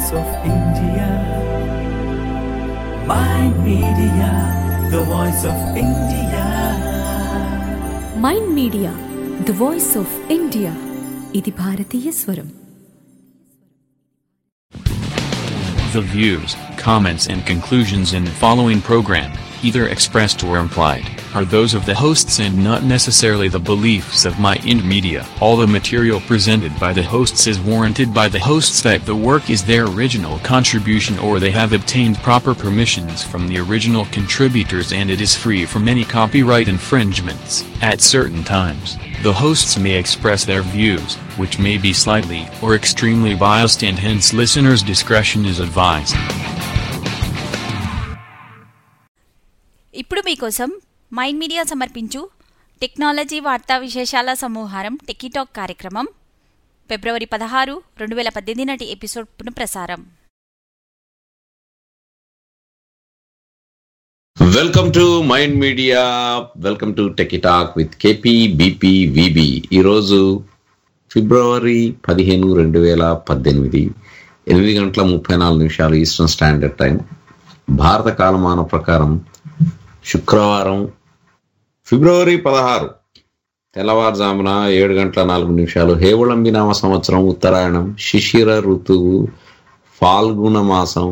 voice of India. Mind Media, the voice of India. Mind media the voice of India ఇది భారతీయ స్వరం The views, comments, and conclusions in the following program, either expressed or implied, are those of the hosts and not necessarily the beliefs of My Ind Media. All the material presented by the hosts is warranted by the hosts that the work is their original contribution or they have obtained proper permissions from the original contributors and it is free from any copyright infringements. At certain times, the hosts may express their views, which may be slightly or extremely biased and hence listeners' discretion is advised. ఇప్పుడు మీకోసం mind media సమర్పించు technology వార్తా విశేషాల సమూహారం techie talk కార్యక్రమం ఫిబ్రవరి పదహారు రెండు వేల పద్దెనిమిది నాటి ఎపిసోడ్ పునఃప్రసారం welcome to mind Media welcome to Techie Talk with KP BP VB ఈరోజు ఫిబ్రవరి పదిహేను రెండు వేల పద్దెనిమిది ఎనిమిది గంటల ముప్పై నాలుగు నిమిషాలు ఈస్టర్న్ స్టాండర్డ్ టైం భారత కాలమాన ప్రకారం శుక్రవారం ఫిబ్రవరి పదహారు తెల్లవారుజామున ఏడు గంటల నాలుగు నిమిషాలు హేవళంబి నామ సంవత్సరం ఉత్తరాయణం శిశిర ఋతువు ఫాల్గుణ మాసం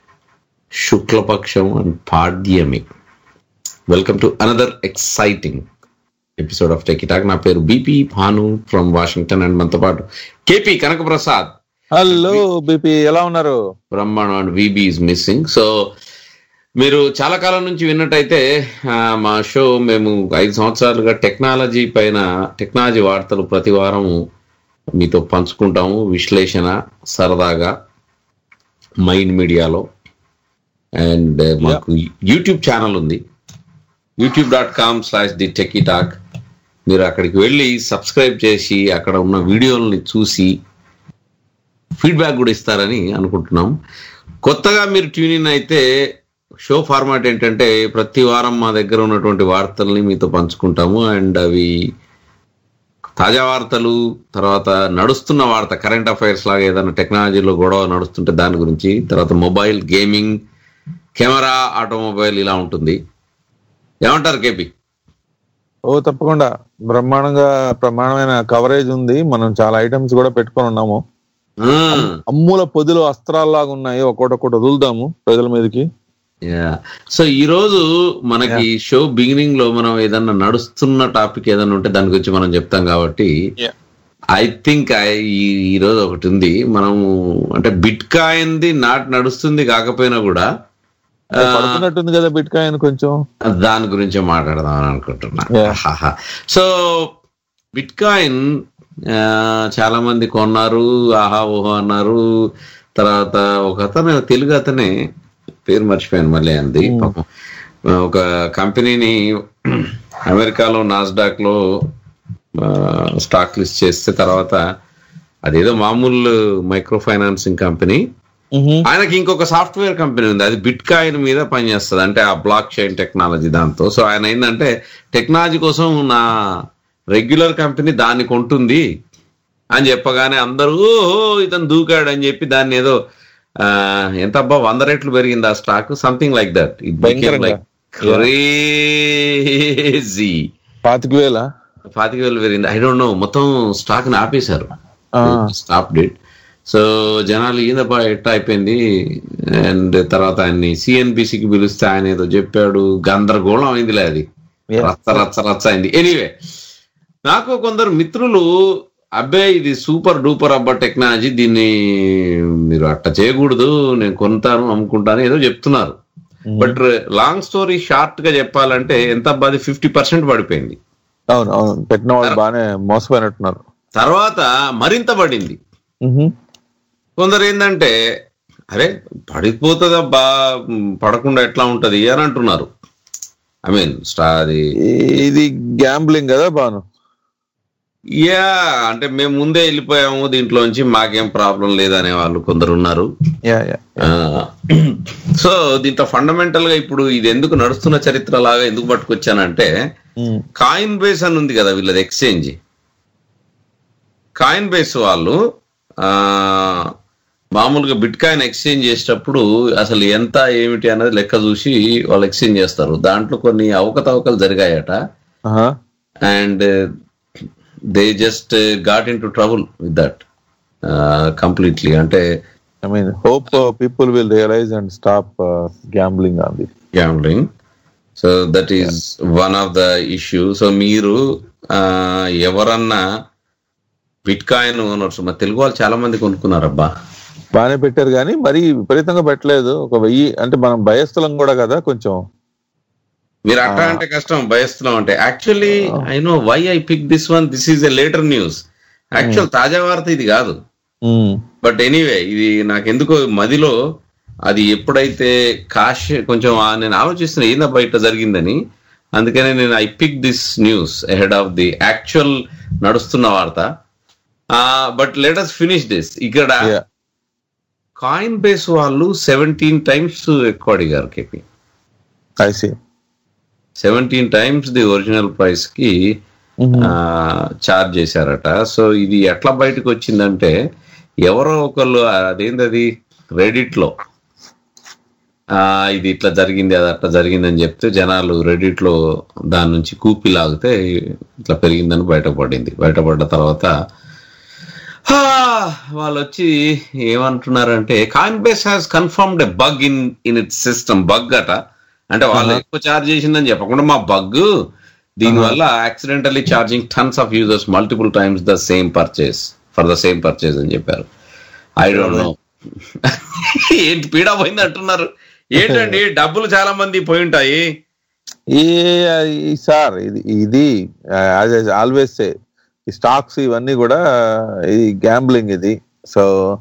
శుక్లపక్షం అండ్ పాడ్యమి welcome to another exciting episode of Techie Talk నా పేరు BP Bhanu from Washington and మనతో పాటు కేపీ కనకప్రసాద్ హలో బీపీ ఎలా ఉన్నారు బ్రహ్మాండం and VB is missing so మీరు చాలా కాలం నుంచి విన్నట్టయితే ఆ, మా షో మేము ఐదు సంవత్సరాలుగా టెక్నాలజీ పైన టెక్నాలజీ వార్తలు ప్రతి వారం మీతో పంచుకుంటాము విశ్లేషణ సరదాగా మైండ్ మీడియాలో అండ్ మాకు యూట్యూబ్ ఛానల్ ఉంది YouTube dot com slash the techie talk మీరు అక్కడికి వెళ్ళి సబ్స్క్రైబ్ చేసి అక్కడ ఉన్న వీడియోలని చూసి ఫీడ్బ్యాక్ కూడా ఇస్తారని అనుకుంటున్నాం కొత్తగా మీరు ట్యూన్ ఇన్ అయితే షో ఫార్మాట్ ఏంటంటే ప్రతి వారం మా దగ్గర ఉన్నటువంటి వార్తల్ని మీతో పంచుకుంటాము అండ్ అవి తాజా వార్తలు తర్వాత నడుస్తున్న వార్త కరెంట్ అఫైర్స్ లాగా ఏదైనా టెక్నాలజీలో గొడవ నడుస్తుంటే దాని గురించి తర్వాత మొబైల్ గేమింగ్ కెమెరా ఆటోమొబైల్ ఇలా ఉంటుంది ఏమంటారు కేపీ ఓ తప్పకుండా బ్రహ్మాండంగా ప్రమాణమైన కవరేజ్ ఉంది మనం చాలా ఐటమ్స్ కూడా పెట్టుకొని ఉన్నాము అమ్ముల పొదిలో అస్త్రాల్లాగా ఉన్నాయి ఒక్కొక్కటి వదులుదాము ప్రజల మీదకి సో ఈ రోజు మనకి షో బిగినింగ్ లో మనం ఏదన్నా నడుస్తున్న టాపిక్ ఏదన్నా ఉంటే దాని గురించి మనం చెప్తాం కాబట్టి Yeah. ఐ థింక్ ఈ రోజు ఒకటి ఉంది మనం అంటే బిట్ కాయింది నాట్ నడుస్తుంది కాకపోయినా కూడా ఆ, పడుతున్నట్టుంది కదా బిట్ కాయిన్ కొంచెం దాని గురించి మాట్లాడదాం అని అనుకుంటున్నా Yeah. హాహా. సో బిట్ కాయిన్ చాలా మంది కొన్నారు ఆహా ఓహో అన్నారు తర్వాత ఒక అతను తెలుగు అతనే పేరు మర్చిపోయాను మళ్ళీ అంది పాపం ఒక కంపెనీని అమెరికాలో నాస్డాక్ లో స్టాక్ లిస్ట్ చేస్తే తర్వాత అదేదో మామూలు మైక్రో ఫైనాన్సింగ్ కంపెనీ ఆయనకి ఇంకొక సాఫ్ట్వేర్ కంపెనీ ఉంది అది బిట్ కాయిన్ మీద పనిచేస్తుంది అంటే ఆ బ్లాక్ చైన్ టెక్నాలజీ దాంతో సో ఆయన ఏంటంటే టెక్నాలజీ కోసం నా రెగ్యులర్ కంపెనీ దాన్ని కొంటుంది అని చెప్పగానే అందరూ "ఓహో, ఇతను దూకాడు అని చెప్పి దాన్ని ఏదో ఆ, ఎంత అబ్బా వంద రెట్లు పెరిగింది ఆ stock something like that it became భయంకరంగా. లైక్ క్రేజీ పాతిక వేల పాతిక వేలు పెరిగింది ఐ డోంట్ నో మొత్తం స్టాక్ ని ఆపేశారు స్టాప్ డేట్ సో జనాలు ఈయనపా ఎట్ట అయిపోయింది అండ్ తర్వాత ఆయన్ని సిఎన్బిసికి పిలిస్తే ఆయన ఏదో చెప్పాడు గందరగోళం అయిందిలే అది Yeah. రచ్చ రచ్చ రచ్చ అయింది ఎనీవే నాకు కొందరు మిత్రులు అబ్బే ఇది సూపర్ డూపర్ అబ్బా టెక్నాలజీ దీన్ని మీరు అట్ట చేయకూడదు నేను కొంటాను అమ్ముకుంటాను ఏదో చెప్తున్నారు బట్ లాంగ్ స్టోరీ షార్ట్ గా చెప్పాలంటే ఎంత అబ్బా అది ఫిఫ్టీ పర్సెంట్ పడిపోయింది అవును అవును పెట్టిన వాళ్ళు బాగానే మోసపోయినట్టున్నారు తర్వాత మరింత పడింది మ్హూ. కొందరు ఏంటంటే అరే పడిపోతుందబ్బా మ్, పడకుండా ఎట్లా ఉంటది అని అంటున్నారు ఐ మీన్ స్టా అది ఇది గ్యాంబ్లింగ్ కదా బాను యా అంటే మేము ముందే వెళ్ళిపోయాము దీంట్లోంచి మాకేం ప్రాబ్లం లేదనే వాళ్ళు కొందరు ఉన్నారు యా యా ఆ, సో దీంట్లో ఫండమెంటల్ గా ఇప్పుడు ఇది ఎందుకు నడుస్తున్న చరిత్ర లాగా ఎందుకు పట్టుకొచ్చానంటే మ్. కాయిన్ బేస్ అని ఉంది కదా వీళ్ళది ఎక్స్చేంజ్ కాయిన్ బేస్ వాళ్ళు ఆ మామూలుగా బిట్ కాయిన్ ఎక్స్చేంజ్ చేసేటప్పుడు అసలు ఎంత ఏమిటి అనేది లెక్క చూసి వాళ్ళు ఎక్స్చేంజ్ చేస్తారు దాంట్లో కొన్ని అవకతవకలు జరిగాయట ఆహా. And they just got in to trouble with that completely అంటే I mean hope people will realise and stop gambling on the gambling so that is one of the issue so మీరు ఆ, ఎవరన్నా బిట్ కాయిన్ ఓనర్స్ మా తెలుగు వాళ్ళు చాలా మంది కొనుక్కున్నారబ్బా బాగానే పెట్టారు కానీ మరీ విపరీతంగా పెట్టలేదు ఒక వెయ్యి అంటే మనం భయస్థలం కూడా కదా కొంచెం మీరు అట్లా అంటే కష్టం భయస్తున్నాం అంటే actually I know why I pick this one this is a later news actual తాజా వార్త ఇది కాదు ఉమ్, బట్ ఎనీవే ఇది నాకు ఎందుకో మదిలో అది ఎప్పుడైతే కాష్ కొంచెం ఆ- నేను ఆలోచిస్తున్నా ఏందా బయట జరిగిందని అందుకనే నేను I pick this news head of the actual నడుస్తున్న వార్త but let us finish this ఇక్కడ yeah. కాయిన్ బేస్ వాళ్ళు సెవెంటీన్ టైమ్స్ ఎక్కువ అడిగారు కేపీ I see. Seventeen times the original price కి చార్జ్ చేశారట సో ఇది ఎట్లా బయటకు వచ్చిందంటే ఎవరో ఒకళ్ళు అదేంది రెడిట్ లో ఆ, ఇది ఇట్లా జరిగింది అది అట్లా జరిగింది అని చెప్తే జనాలు రెడిట్ లో దాని నుంచి కూపి లాగితే ఇట్లా పెరిగిందని బయటపడింది బయటపడ్డ తర్వాత హా, వాళ్ళు వచ్చి ఏమంటున్నారంటే Coinbase has confirmed a bug in in it system bug అట అంటే వాళ్ళు ఎక్కువ చార్జ్ చేసిందని చెప్పకుండా మా బగ్ దీనివల్ల accidentally charging tons of users multiple times the same purchase for the same purchase అని చెప్పారు ఐ డోంట్ నో ఏంటి పీడా పోయింది అంటున్నారు ఏంటండి డబ్బులు చాలా మంది పోయి ఉంటాయి ఈ ఈ సార్ ఇది ఇది ఆల్వేస్ సే ఈ స్టాక్స్ ఇవన్నీ కూడా ఇది గ్యాంబ్లింగ్ ఇది సో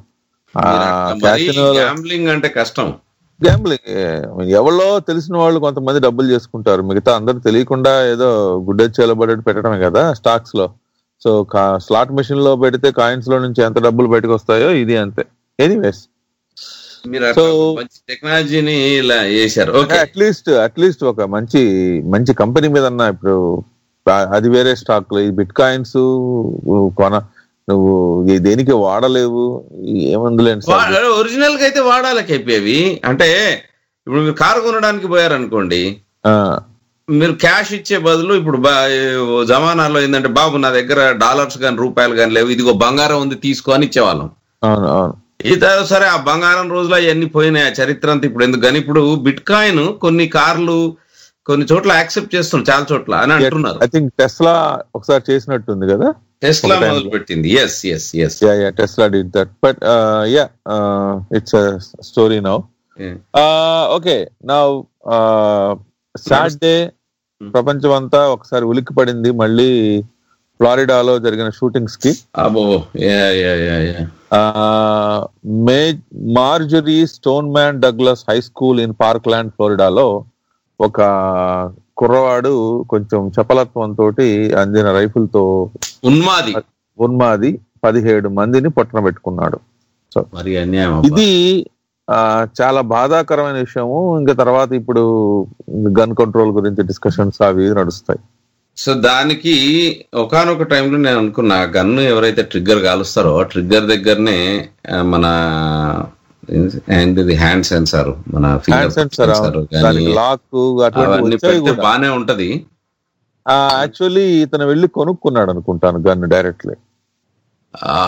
గ్యాంబ్లింగ్ అంటే కష్టం గ్యాంబ్లింగ్ ఎవరో తెలిసిన వాళ్ళు కొంతమంది డబ్బులు చేసుకుంటారు మిగతా అందరూ తెలియకుండా ఏదో గుడ్డెచ్చి ఎలబడేట్టు పెట్టడమే కదా స్టాక్స్ లో సో స్లాట్ మెషిన్ లో పెడితే కాయిన్స్ లో నుంచి ఎంత డబ్బులు బయటకు వస్తాయో ఇది అంతే ఎనీవేస్ మీరు అట్లా So- మంచి టెక్నాలజీని ఇలా చేశారు ఓకే అట్లీస్ట్ అట్లీస్ట్ ఒక మంచి మంచి కంపెనీ మీద ఇప్పుడు ఆ- అది వేరే స్టాక్ ఈ బిట్ కాయిన్స్ కొన నువ్వు ఈ దేనికి వాడలేవు ఏమందులేండి సార్ ఒరిజినల్ గా అయితే వాడాలి కేపీ అవి అంటే ఇప్పుడు మీరు కారు కొనడానికి పోయారనుకోండి ఆ, మీరు క్యాష్ ఇచ్చే బదులు ఇప్పుడు బా- ఓ జమానాలో ఏంటంటే బాబు నా దగ్గర డాలర్స్ కానీ రూపాయలు కానీ లేవు ఇదిగో బంగారం ఉంది తీసుకో అని ఇచ్చేవాళ్ళం అవును అవును ఈ తర్వాత సరే ఆ బంగారం రోజులు అవన్నీ పోయినాయి ఆ చరిత్ర అంతా ఇప్పుడు ఎందుకు కానీ ఇప్పుడు బిట్ కాయిన్ కొన్ని కార్లు కొన్ని చోట్ల యాక్సెప్ట్ చేస్తున్నారు చాలా చోట్ల అని అంటున్నారు ఐ థింక్ టెస్లా ఒకసారి చేసినట్టుంది కదా టెస్లా ఒక time మొదలు పెట్టింది yes yes yes yeah yeah Tesla did that but yeah it's story now okay నా సాటర్డే ప్రపంచం అంతా ఒకసారి ఉలిక్కి పడింది మళ్ళీ ఫ్లారిడాలో జరిగిన షూటింగ్స్ కి అబో yeah yeah yeah yeah may Marjory Stoneman Douglas high school in Parkland ఫ్లోరిడాలో ఒక కుర్రవాడు కొంచెం చపలత్వంతో అందిన రైఫిల్ తో ఉన్మాది ఉన్మాది పదిహేడు మందిని పొట్టన పెట్టుకున్నాడు సో మరి అన్యాయం అబ్బా. ఇది ఆ, చాలా బాధాకరమైన విషయము ఇంకా తర్వాత ఇప్పుడు గన్ కంట్రోల్ గురించి డిస్కషన్స్ అవి ఇవి నడుస్తాయి సో దానికి ఒకనొక టైంలో నేను అనుకున్నా గన్ను ఎవరైతే ట్రిగ్గర్ కాలుస్తారో ట్రిగ్గర్ దగ్గరనే ఆ, మన ఏంటిది హ్యాండ్ సెన్సార్ మన హ్యాండ్ సెన్సర్ దానికి లాక్ అటువంటి అవన్నీ వచ్చాయి పెడితే కూడా బానే ఉంటది యాక్చువల్లీ ఇతను వెళ్ళి కొనుక్కున్నాడు అనుకుంటాను gun directly uh,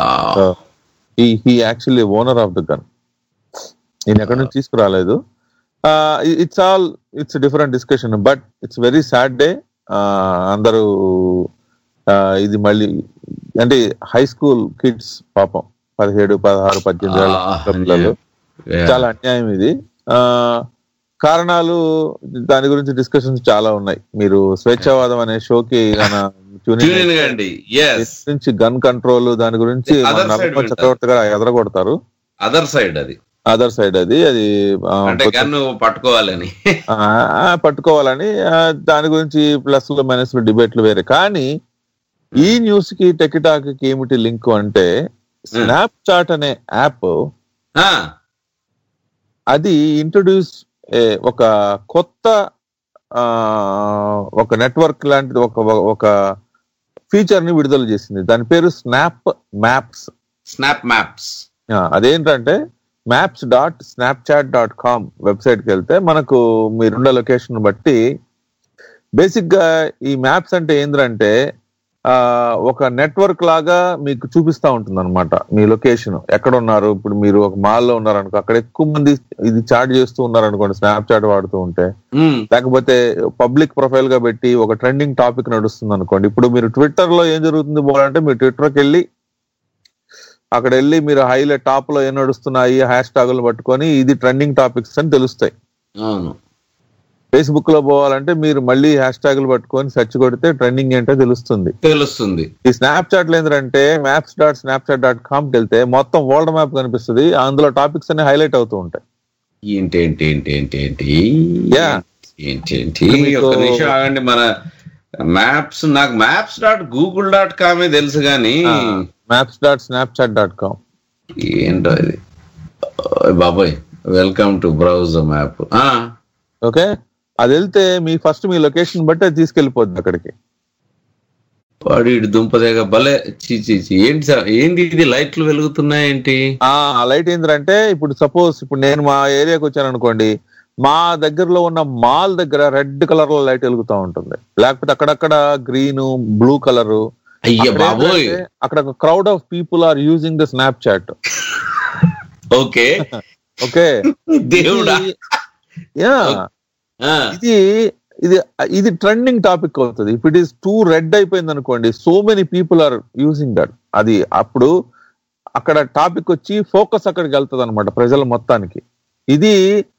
he actually owner of the gun ఈయన ఎక్కడి నుంచి తీసుకురాలేదు it's all it's different discussion but it's very sad day అందరూ ఆ, ఇది మళ్ళీ అంటే హై స్కూల్ కిడ్స్ పాపం పదిహేడు పదహారు పద్దెనిమిది ఏళ్ళ ఆ, పిల్లలు yeah. చాలా అన్యాయం ఇది ఆ కారణాలు దాని గురించి డిస్కషన్స్ చాలా ఉన్నాయి మీరు స్వేచ్ఛావాదం అనే షోకి Tune in కండి ఎస్ గురించి గన్ కంట్రోల్ దాని గురించి The మన other side నల్లమల వెళ్తారు. చక్రవర్తి గారు ఎదరగొడతారు అదర్ సైడ్ అది అదర్ సైడ్ అది అది ఆ, అంటే కొంచెం- గన్ను పట్టుకోవాలని ఆ, ఆ, పట్టుకోవాలని ఆ, దాని గురించి ప్లస్ మైనస్ డిబేట్లు వేరే కానీ ఈ న్యూస్ కి టెకిటాక్ కి ఏమిటి లింక్ అంటే స్నాప్ చాట్ అనే యాప్ ఆ, అది ఇంట్రొడ్యూస్ ఒక కొత్త ఆ, ఒక నెట్వర్క్ లాంటిది ఒక ఒక ఫీచర్ ని విడుదల చేసింది దాని పేరు స్నాప్ మ్యాప్స్ స్నాప్ మ్యాప్స్ అదేంటంటే maps dot Snapchat dot com వెబ్సైట్కి వెళ్తే మనకు మీరున్న లొకేషన్ బట్టి బేసిక్ గా ఈ మ్యాప్స్ అంటే ఏంటంటే ఆ, ఒక నెట్వర్క్ లాగా మీకు చూపిస్తా ఉంటుంది అనమాట మీ లొకేషన్ ఎక్కడ ఉన్నారు ఇప్పుడు మీరు ఒక మాల్లో ఉన్నారు అనుకో అక్కడ ఎక్కువ మంది ఇది చాట్ చేస్తూ ఉన్నారు అనుకోండి స్నాప్ చాట్ వాడుతూ ఉంటే ఉమ్, లేకపోతే పబ్లిక్ ప్రొఫైల్ గా పెట్టి ఒక ట్రెండింగ్ టాపిక్ నడుస్తుంది అనుకోండి ఇప్పుడు మీరు ట్విట్టర్ లో ఏం జరుగుతుంది పోవాలంటే మీరు ట్విట్టర్కి వెళ్ళి అక్కడ వెళ్ళి మీరు హైలైట్ టాప్ లో ఏం నడుస్తున్నాయి హ్యాష్ ట్యాగులు పట్టుకొని ఇది ట్రెండింగ్ టాపిక్స్ అని తెలుస్తాయి అవును ఫేస్బుక్ లో పోవాలంటే మీరు మళ్ళీ హ్యాష్ ట్యాగులు పట్టుకొని సెర్చ్ కొడితే ట్రెండింగ్ ఏంటో తెలుస్తుంది తెలుస్తుంది ఈ స్నాప్ చాట్ ఏంటంటే maps dot Snapchat dot కామ్కి వెళ్తే మొత్తం వరల్డ్ మ్యాప్ కనిపిస్తుంది అందులో టాపిక్స్ అన్ని హైలైట్ అవుతూ ఉంటాయి ఏంటి ఏంటి ఏంటి ఏంటి ఏంటి Yeah. ఏంటి ఏంటి ఇప్పుడు మీకు- ఒక నిమిషం ఆగండి మన మ్యాప్స్ నాకు మ్యాప్స్ డాట్ గూగుల్ డాట్ కామే తెలుసు కానీ maps dot Snapchat dot com ఏంటో ఇది ఓయ్ బాబోయ్ welcome to browse map okay అది వెళ్తే మీ ఫస్ట్ మీ లొకేషన్ బట్టి అది తీసుకెళ్లిపోద్ది అక్కడికి వాడు ఇటు దుంపదేగా భలే చీ చీ చీ. ఏంటి సార్ ఏంటి ఇది లైట్లు వెలుగుతున్నాయేంటి ఆ లైట్ ఏంటంటే ఇప్పుడు సపోజ్ ఇప్పుడు నేను మా ఏరియాకి వచ్చాను అనుకోండి మా దగ్గరలో ఉన్న మాల్ దగ్గర రెడ్ కలర్ లో లైట్ వెలుగుతూ ఉంటుంది లేకపోతే అక్కడక్కడ గ్రీన్ బ్లూ కలర్ అయ్య బాబోయ్ అక్కడ ఒక crowd of people are using the Snapchat okay okay దేవుడా యా ఆ, ఇది ఇది ఇది ట్రెండింగ్ టాపిక్ అవుతుంది if it is too red అయిపోయింది అనుకోండి so many people are using that అది అప్పుడు అక్కడ టాపిక్ వచ్చి ఫోకస్ అక్కడికి వెళ్తుంది అనమాట ప్రజల మొత్తానికి ఇది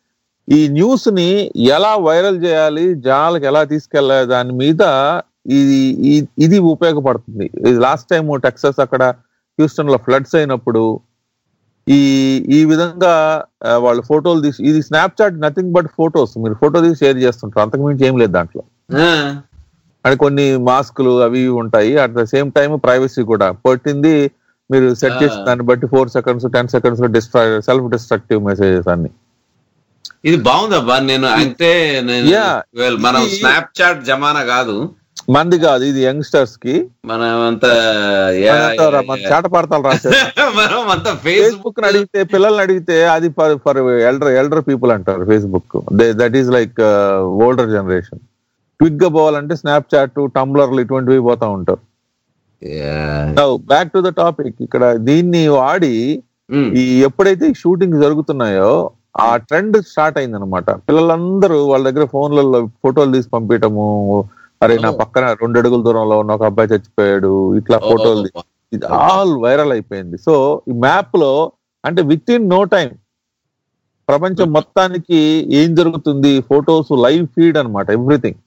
ఈ న్యూస్ ని ఎలా వైరల్ చేయాలి జనాలకు ఎలా తీసుకెళ్ళాలి దాని మీద ఇది ఈ- ఇది ఉపయోగపడుతుంది లాస్ట్ టైం టెక్సస్ అక్కడ హ్యూస్టన్ లో ఫ్లడ్స్ అయినప్పుడు ఈ ఈ విధంగా ఆ, వాళ్ళు ఫోటోలు తీసి ఇది Snapchat nothing but photos మీరు ఫోటో తీసి షేర్ చేస్తుంటారు అంతకు మించి ఏం లేదు దాంట్లో ఆ, అండ్ కొన్ని మాస్కులు అవి ఇవి ఉంటాయి at the same time privacy కూడా పెట్టింది మీరు సెట్ Ah. చేసిన దాన్ని బట్టి ఫోర్ సెకండ్స్ టెన్ సెకండ్స్ లో డిస్ట్రాయ్ సెల్ఫ్ డిస్ట్రక్టివ్ మెసేజెస్ అన్ని ఇది బాగుందబ్బా నేను అంటే నేను Yeah. well, మనం ఇది- స్నాప్ చాట్ జమానా కాదు మంది కాదు ఇది యంగ్స్టర్స్ కి మనం అంతా yeah, మనంతా yeah, మన yeah. చాట పాడతాలు రాశారు మనం అంతా ఫేస్బుక్ ఫేస్బుక్ అడిగితే పిల్లల్ని అడిగితే అది for for elder elder people అంటారు Facebook that is like older generation quick గా పోవాలంటే స్నాప్ చాట్ టంబ్లర్లు ఇటువంటివి పోతా ఉంటారు బ్యాక్ టు ద టాపిక్ ఇక్కడ దీన్ని వాడి ఈ ఎప్పుడైతే షూటింగ్ జరుగుతున్నాయో ఆ ట్రెండ్ స్టార్ట్ అయింది అనమాట పిల్లలందరూ వాళ్ళ దగ్గర ఫోన్లలో ఫోటోలు తీసి పంపించటము అరే నా Oh. పక్కన రెండు అడుగుల దూరంలో ఉన్న ఒక అబ్బాయి చచ్చిపోయాడు ఇట్లా ఫోటోలు తీ- ఇది ఆల్ వైరల్ అయిపోయింది సో ఈ మ్యాప్ లో అంటే విత్ ఇన్ నో టైం ప్రపంచం మొత్తానికి ఏం జరుగుతుంది ఫోటోస్ లైవ్ ఫీడ్ అన్నమాట ఎవ్రీథింగ్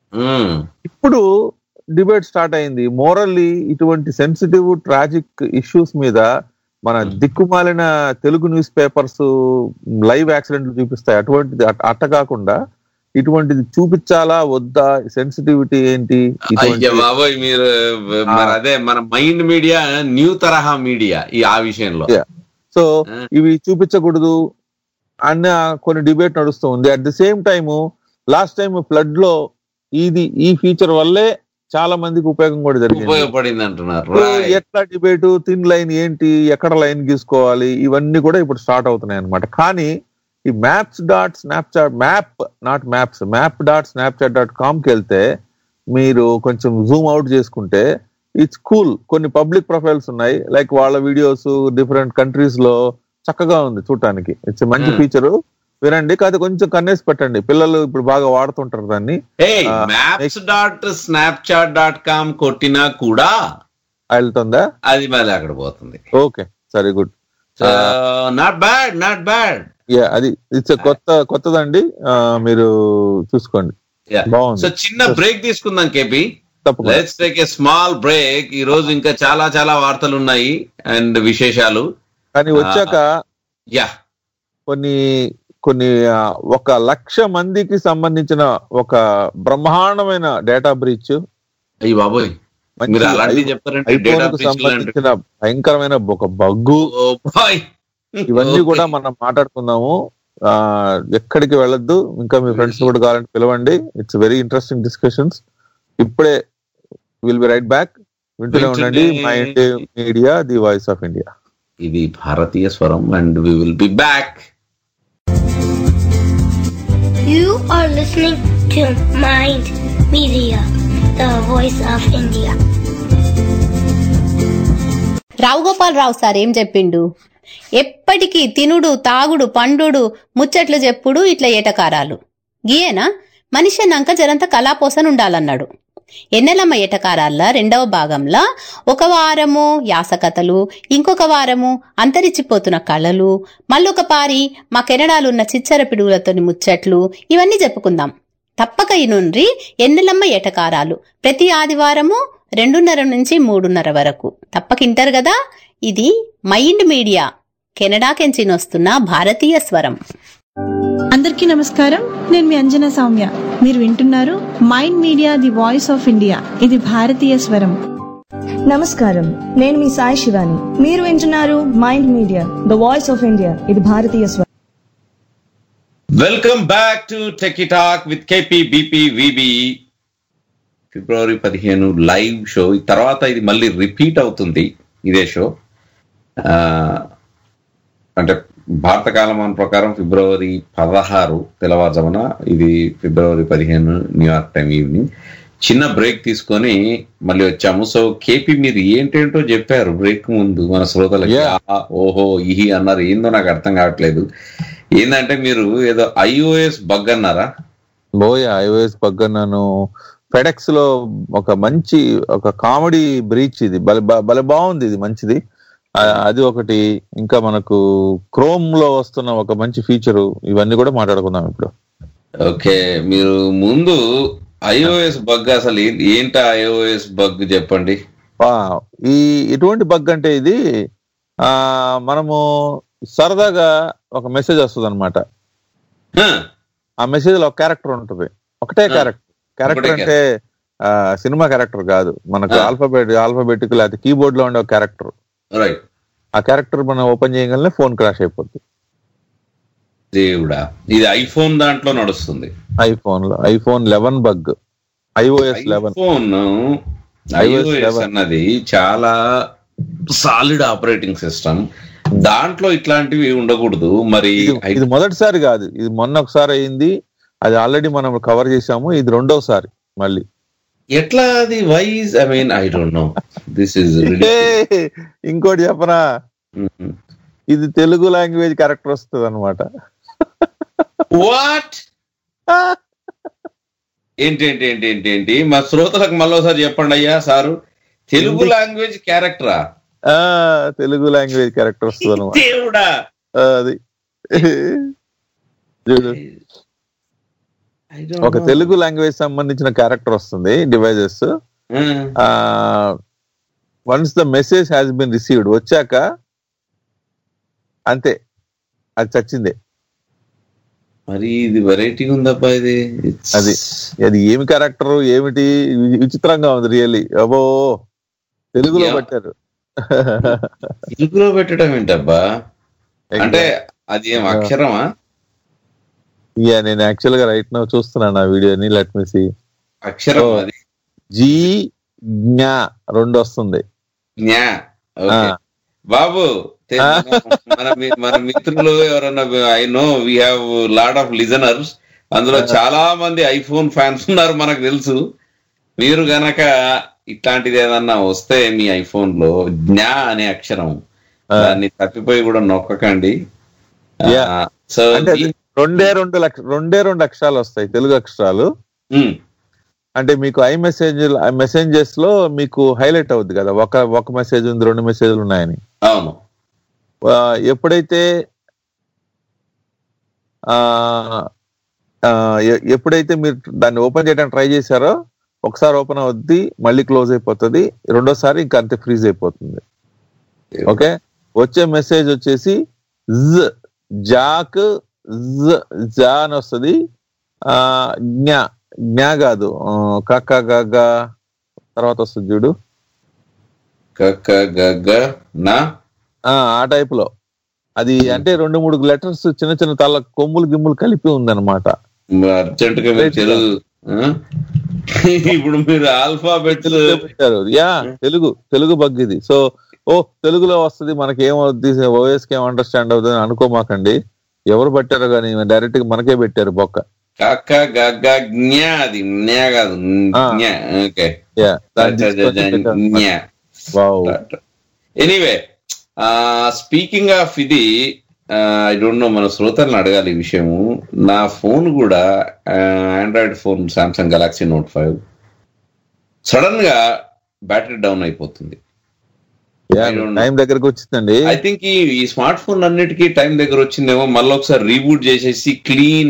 ఇప్పుడు డిబేట్ స్టార్ట్ అయింది మోరల్లీ ఇటువంటి సెన్సిటివ్ ట్రాజిక్ ఇష్యూస్ మీద మన Hmm. దిక్కుమాలిన తెలుగు న్యూస్ పేపర్స్ లైవ్ యాక్సిడెంట్లు చూపిస్తాయి అటువంటిది అట్- అట్ట కాకుండా ఇటువంటిది చూపించాలా వద్దా సెన్సిటివిటీ ఏంటి ఇటువంటి- అయ్య బాబోయ్ మీరు మరి అదే మన మైండ్ మీడియా న్యూ తరహా మీడియా ఈ ఆ విషయంలో Yeah. So Hmm. ఇవి చూపించకూడదు అన్న కొన్ని డిబేట్ నడుస్తూ ఉంది at the same time last time flood లో ఇది ఈ ఫీచర్ వల్లే చాలా మందికి ఉపయోగం కూడా జరిగింది ఉపయోగపడింది అంటున్నారు ఇప్పుడు Right. ఎట్లా డిబేట్ థిన్ లైన్ ఏంటి ఎక్కడ లైన్ గీసుకోవాలి ఇవన్నీ కూడా ఇప్పుడు స్టార్ట్ అవుతున్నాయి అనమాట కానీ ఈ maps dot Snapchat map not maps map dot Snapchat dot కామ్కి వెళ్తే మీరు కొంచెం జూమ్ అవుట్ చేసుకుంటే ఇట్స్ కూల్ కొన్ని పబ్లిక్ ప్రొఫైల్స్ ఉన్నాయి లైక్ వాళ్ళ వీడియోస్ డిఫరెంట్ కంట్రీస్ లో చక్కగా ఉంది చూడటానికి ఇట్స్ మంచి Hmm. ఫీచర్ వినండి కాదు కొంచెం కన్నేసి పెట్టండి పిల్లలు ఇప్పుడు బాగా వాడుతుంటారు దాన్ని హే ఆ, maps dot Snapchat dot com కొట్టినా కూడా వెళ్తుందా అది మళ్ళీ అక్కడ పోతుంది ఓకే సరే good not bad not bad yeah అది ఇట్స్ కొత్త కొత్తదండి ఆ, మీరు చూసుకోండి బాగుంది. సో చిన్న బ్రేక్ తీసుకుందాం కేపీ తప్పకుండా let's take a small break ఈ రోజు ఇంకా చాలా చాలా వార్తలు ఉన్నాయి అండ్ విశేషాలు కానీ వచ్చాక యా కొన్ని కొన్ని ఆ, ఒక లక్ష మందికి సంబంధించిన ఒక బ్రహ్మాండమైన డేటా బ్రీచ్ అయ్యి బాబోయ్ మీరు అలాంటివి చెప్తారంటే ఐఫోన్ డేటా కు సంబంధించిన భయంకరమైన ఒక బగ్గు ఓ బాయ్ ఇవన్నీ కూడా మనం మాట్లాడుకుందాము ఆ ఎక్కడికి వెళ్ళొద్దు ఇంకా మీ ఫ్రెండ్స్ కూడా కావాలంటే పిలవండి ఇట్స్ వెరీ ఇంట్రెస్టింగ్ డిస్కషన్స్ ఇప్పుడే విల్ బి రైట్ బ్యాక్ వింటూనే ఉండండి వింటూనే- my India media the voice of India ఇది భారతీయ స్వరం and we will be back You are listening to Mind Media, the voice of India. Rao Gopalarao sir ఏం చెప్పిండు ఎప్పటికీ తినుడు తాగుడు పండుడు ముచ్చట్లు చెప్పుడు ఇట్లా ఏటకారాలు గీయేనా మనిషి అన్నాక జరంత కళాపోసన ఉండాలన్నాడు ఎన్నెలమ్మ ఏటకారాల్లో రెండవ భాగంలో ఒక వారము యాసకథలు ఇంకొక వారము అంతరించిపోతున్న కళలు మళ్ళొక పారి మా కెనడాలున్న చిచ్చర పిడుగులతోని ముచ్చట్లు ఇవన్నీ చెప్పుకుందాం తప్పక ఇనుండ్రి ఎన్నెలమ్మ ఏటకారాలు ప్రతి ఆదివారము రెండున్నర నుంచి మూడున్నర వరకు తప్పక ఇంటారు కదా ఇది మైండ్ మీడియా కెనడాకెంచి వస్తున్న భారతీయ స్వరం అందరికీ నమస్కారం నేను మీ అంజనా సౌమ్య మీరు వింటున్నారు mind media the voice of India ఇది భారతీయ స్వరం నమస్కారం నేను మీ సాయి శివాని మీరు వింటున్నారు mind media the voice of India ఇది భారతీయ స్వరం welcome back to techie talk with KP BP VB ఫిబ్రవరి పదిహేను లైవ్ షో తర్వాత ఇది మళ్ళీ రిపీట్ అవుతుంది ఇదే షో ఆ, అంటే భారత కాలమాన ప్రకారం ఫిబ్రవరి పదహారు తెల్లవారుజామున ఇది ఫిబ్రవరి పదిహేను న్యూయార్క్ టైం ఈవినింగ్ చిన్న బ్రేక్ తీసుకొని మళ్ళీ వచ్చాము సో కేపీ మీరు ఏంటేంటో చెప్పారు బ్రేక్ ముందు మన శ్రోతలకి Yeah. ఆ, ఓహో ఇహి అన్నారు ఏందో నాకు అర్థం కావట్లేదు ఏంటంటే మీరు ఏదో ఐఓఎస్ బగ్ అన్నారా బోయ ఐఓఎస్ పగ్గ నన్ను ఫెడెక్స్ లో ఒక మంచి ఒక కామెడీ బ్రీచ్ ఇది భలే బా- భలే బాగుంది ఇది మంచిది ఆ, అది ఒకటి ఇంకా మనకు క్రోమ్ లో వస్తున్న ఒక మంచి ఫీచరు ఇవన్నీ కూడా మాట్లాడుకుందాం ఇప్పుడు ఓకే మీరు ముందు ఐఓఎస్ బగ్ అసలు ఏ- ఏంటా ఐఓఎస్ బగ్ చెప్పండి ఆ, ఈ ఎటువంటి బగ్ అంటే ఇది ఆ మనము సరదాగా ఒక మెసేజ్ వస్తుంది అనమాట హ, ఆ మెసేజ్ లో ఒక క్యారెక్టర్ ఉంటుంది ఒకటే ఆ, క్యారెక్టర్ క్యారెక్టర్ ఒకటే అంటే ఆ, సినిమా క్యారెక్టర్ కాదు మనకు ఆ. ఆల్ఫాబెట్ ఆల్ఫాబెటిక్ లేకపోతే కీబోర్డ్ లో ఉండే ఒక క్యారెక్టర్ రైట్ ఆ క్యారెక్టర్ మనం ఓపెన్ చేయగలనే ఫోన్ క్రాష్ అయిపోద్ది దేవుడా ఇది ఐఫోన్ దాంట్లో నడుస్తుంది ఐఫోన్ లో iPhone eleven bug iOS eleven iPhone iOS ఐఓఎస్ 11. అన్నది చాలా సాలిడ్ ఆపరేటింగ్ సిస్టమ్ దాంట్లో ఇట్లాంటివి ఉండకూడదు మరి ఇది మొదటిసారి కాదు ఇది మొన్న ఒకసారి అయింది అది ఆల్రెడీ మనం కవర్ చేసాము ఇది రెండోసారి మళ్ళీ ఎట్లా అది wise I mean I don't know this is a, ఇంకోటి చెప్పనా ఇది తెలుగు లాంగ్వేజ్ క్యారెక్టర్ వస్తుంది అనమాట వాట్ ఏంటి ఏంటి ఏంటి ఏంటి ఏంటి మా శ్రోతలకు మళ్ళీసారి చెప్పండి అయ్యా సారు తెలుగు హిందీ- లాంగ్వేజ్ క్యారెక్టరా ఆ తెలుగు లాంగ్వేజ్ క్యారెక్టర్ వస్తుంది అనమాట దేవుడా అది చూడు I don't ఒక know. తెలుగు లాంగ్వేజ్ సంబంధించిన క్యారెక్టర్ వస్తుంది డివైజెస్ ఆ, once the message has been received వచ్చాక అంతే అది చచ్చిందే మరి ఇది వెరైటీ ఉందబ్బా ఇది It's- అది అది ఏమి క్యారెక్టర్ ఏమిటి వి- విచిత్రంగా ఉంది రియల్లీ అబో తెలుగులో Yeah. పెట్టారు తెలుగులో పెట్టడం ఏంటబ్బా అంటే అది ఏం అక్షరమా యా నేను యాక్చువల్ గా రైట్ నో చూస్తున్నాను ఆ వీడియోని లెట్ మీ సి అక్షరం Oh. అది జీ జ్ఞా రెండు వస్తుంది జ్ఞా ఓకే ఆ. బాబు తె- ఆ. మన- మన మీ- మన మిత్రులు ఎవరన్నా I know we have lot of listeners అందులో చాలా మంది ఐఫోన్ ఫ్యాన్స్ ఉన్నారు మనకు తెలుసు మీరు గనక ఇట్లాంటిది ఏదన్నా వస్తే మీ ఐఫోన్ లో జ్ఞా అనే అక్షరం ఆ. దాన్ని తప్పిపోయి కూడా నొక్కకండి Yeah. సో అంటే అది రెండే రెండు లక్ష రెండే రెండు అక్షరాలు వస్తాయి తెలుగు అక్షరాలు అంటే మీకు ఐ మెసేజ్ మెసేంజెస్ లో మీకు హైలైట్ అవుద్ది కదా ఒక ఒక మెసేజ్ ఉంది రెండు మెసేజ్లు ఉన్నాయని అవును ఆ, ఎప్పుడైతే ఆ ఆ, ఎ- ఎప్పుడైతే మీరు దాన్ని ఓపెన్ చేయడానికి ట్రై చేశారో ఒకసారి ఓపెన్ అవుద్ది మళ్ళీ క్లోజ్ అయిపోతుంది రెండోసారి ఇంకా అంతే ఫ్రీజ్ అయిపోతుంది ఓకే వచ్చే మెసేజ్ వచ్చేసి జ్ జాక్ జ్ జా అని వస్తుంది ఆ జ్ఞా జ్ఞా కాదు ఆ, కక్క గగ్గ తర్వాత వస్తుంది చూడు కక్క గగ్గ నా ఆ ఆ టైప్ లో అది అంటే రెండు మూడు లెటర్స్ చిన్న చిన్న తల కొమ్ములు గిమ్ములు కలిపి ఉందన్నమాట అర్జెంట్ గా మీరు తెలుగు ఆ? ఇప్పుడు మీరు ఆల్ఫాబెట్ పెట్టారు యా తెలుగు తెలుగు బగ్ ఇది సో ఓ తెలుగులో వస్తుంది మనకి ఏమవుద్ది ఓఎస్ కి ఏం అండర్స్టాండ్ అవుతుంది అని అనుకోమాకండి ఎవరు పెట్టారో కానీ డైరెక్ట్ గా మనకే పెట్టారు బొక్క కక్క గగ్గ జ్ఞా అది జ్ఞా కాదు జ్ఞా ఓకే యా దాన్ని తీసుకొచ్చి పెట్టారు. వావ్ ఎనీవే స్పీకింగ్ ఆఫ్ ఇది ఐ డోంట్ నో మన శ్రోతలను అడగాలి ఈ విషయము నా ఫోన్ కూడా Android phone Samsung Galaxy Note five sudden గా బ్యాటరీ డౌన్ అయిపోతుంది టైం దగ్గరకు వచ్చిందండి ఐ థింక్ ఈ ఈ స్మార్ట్ ఫోన్ అన్నిటికీ టైం దగ్గర వచ్చిందేమో మళ్ళీ ఒకసారి రీబూట్ చేసేసి క్లీన్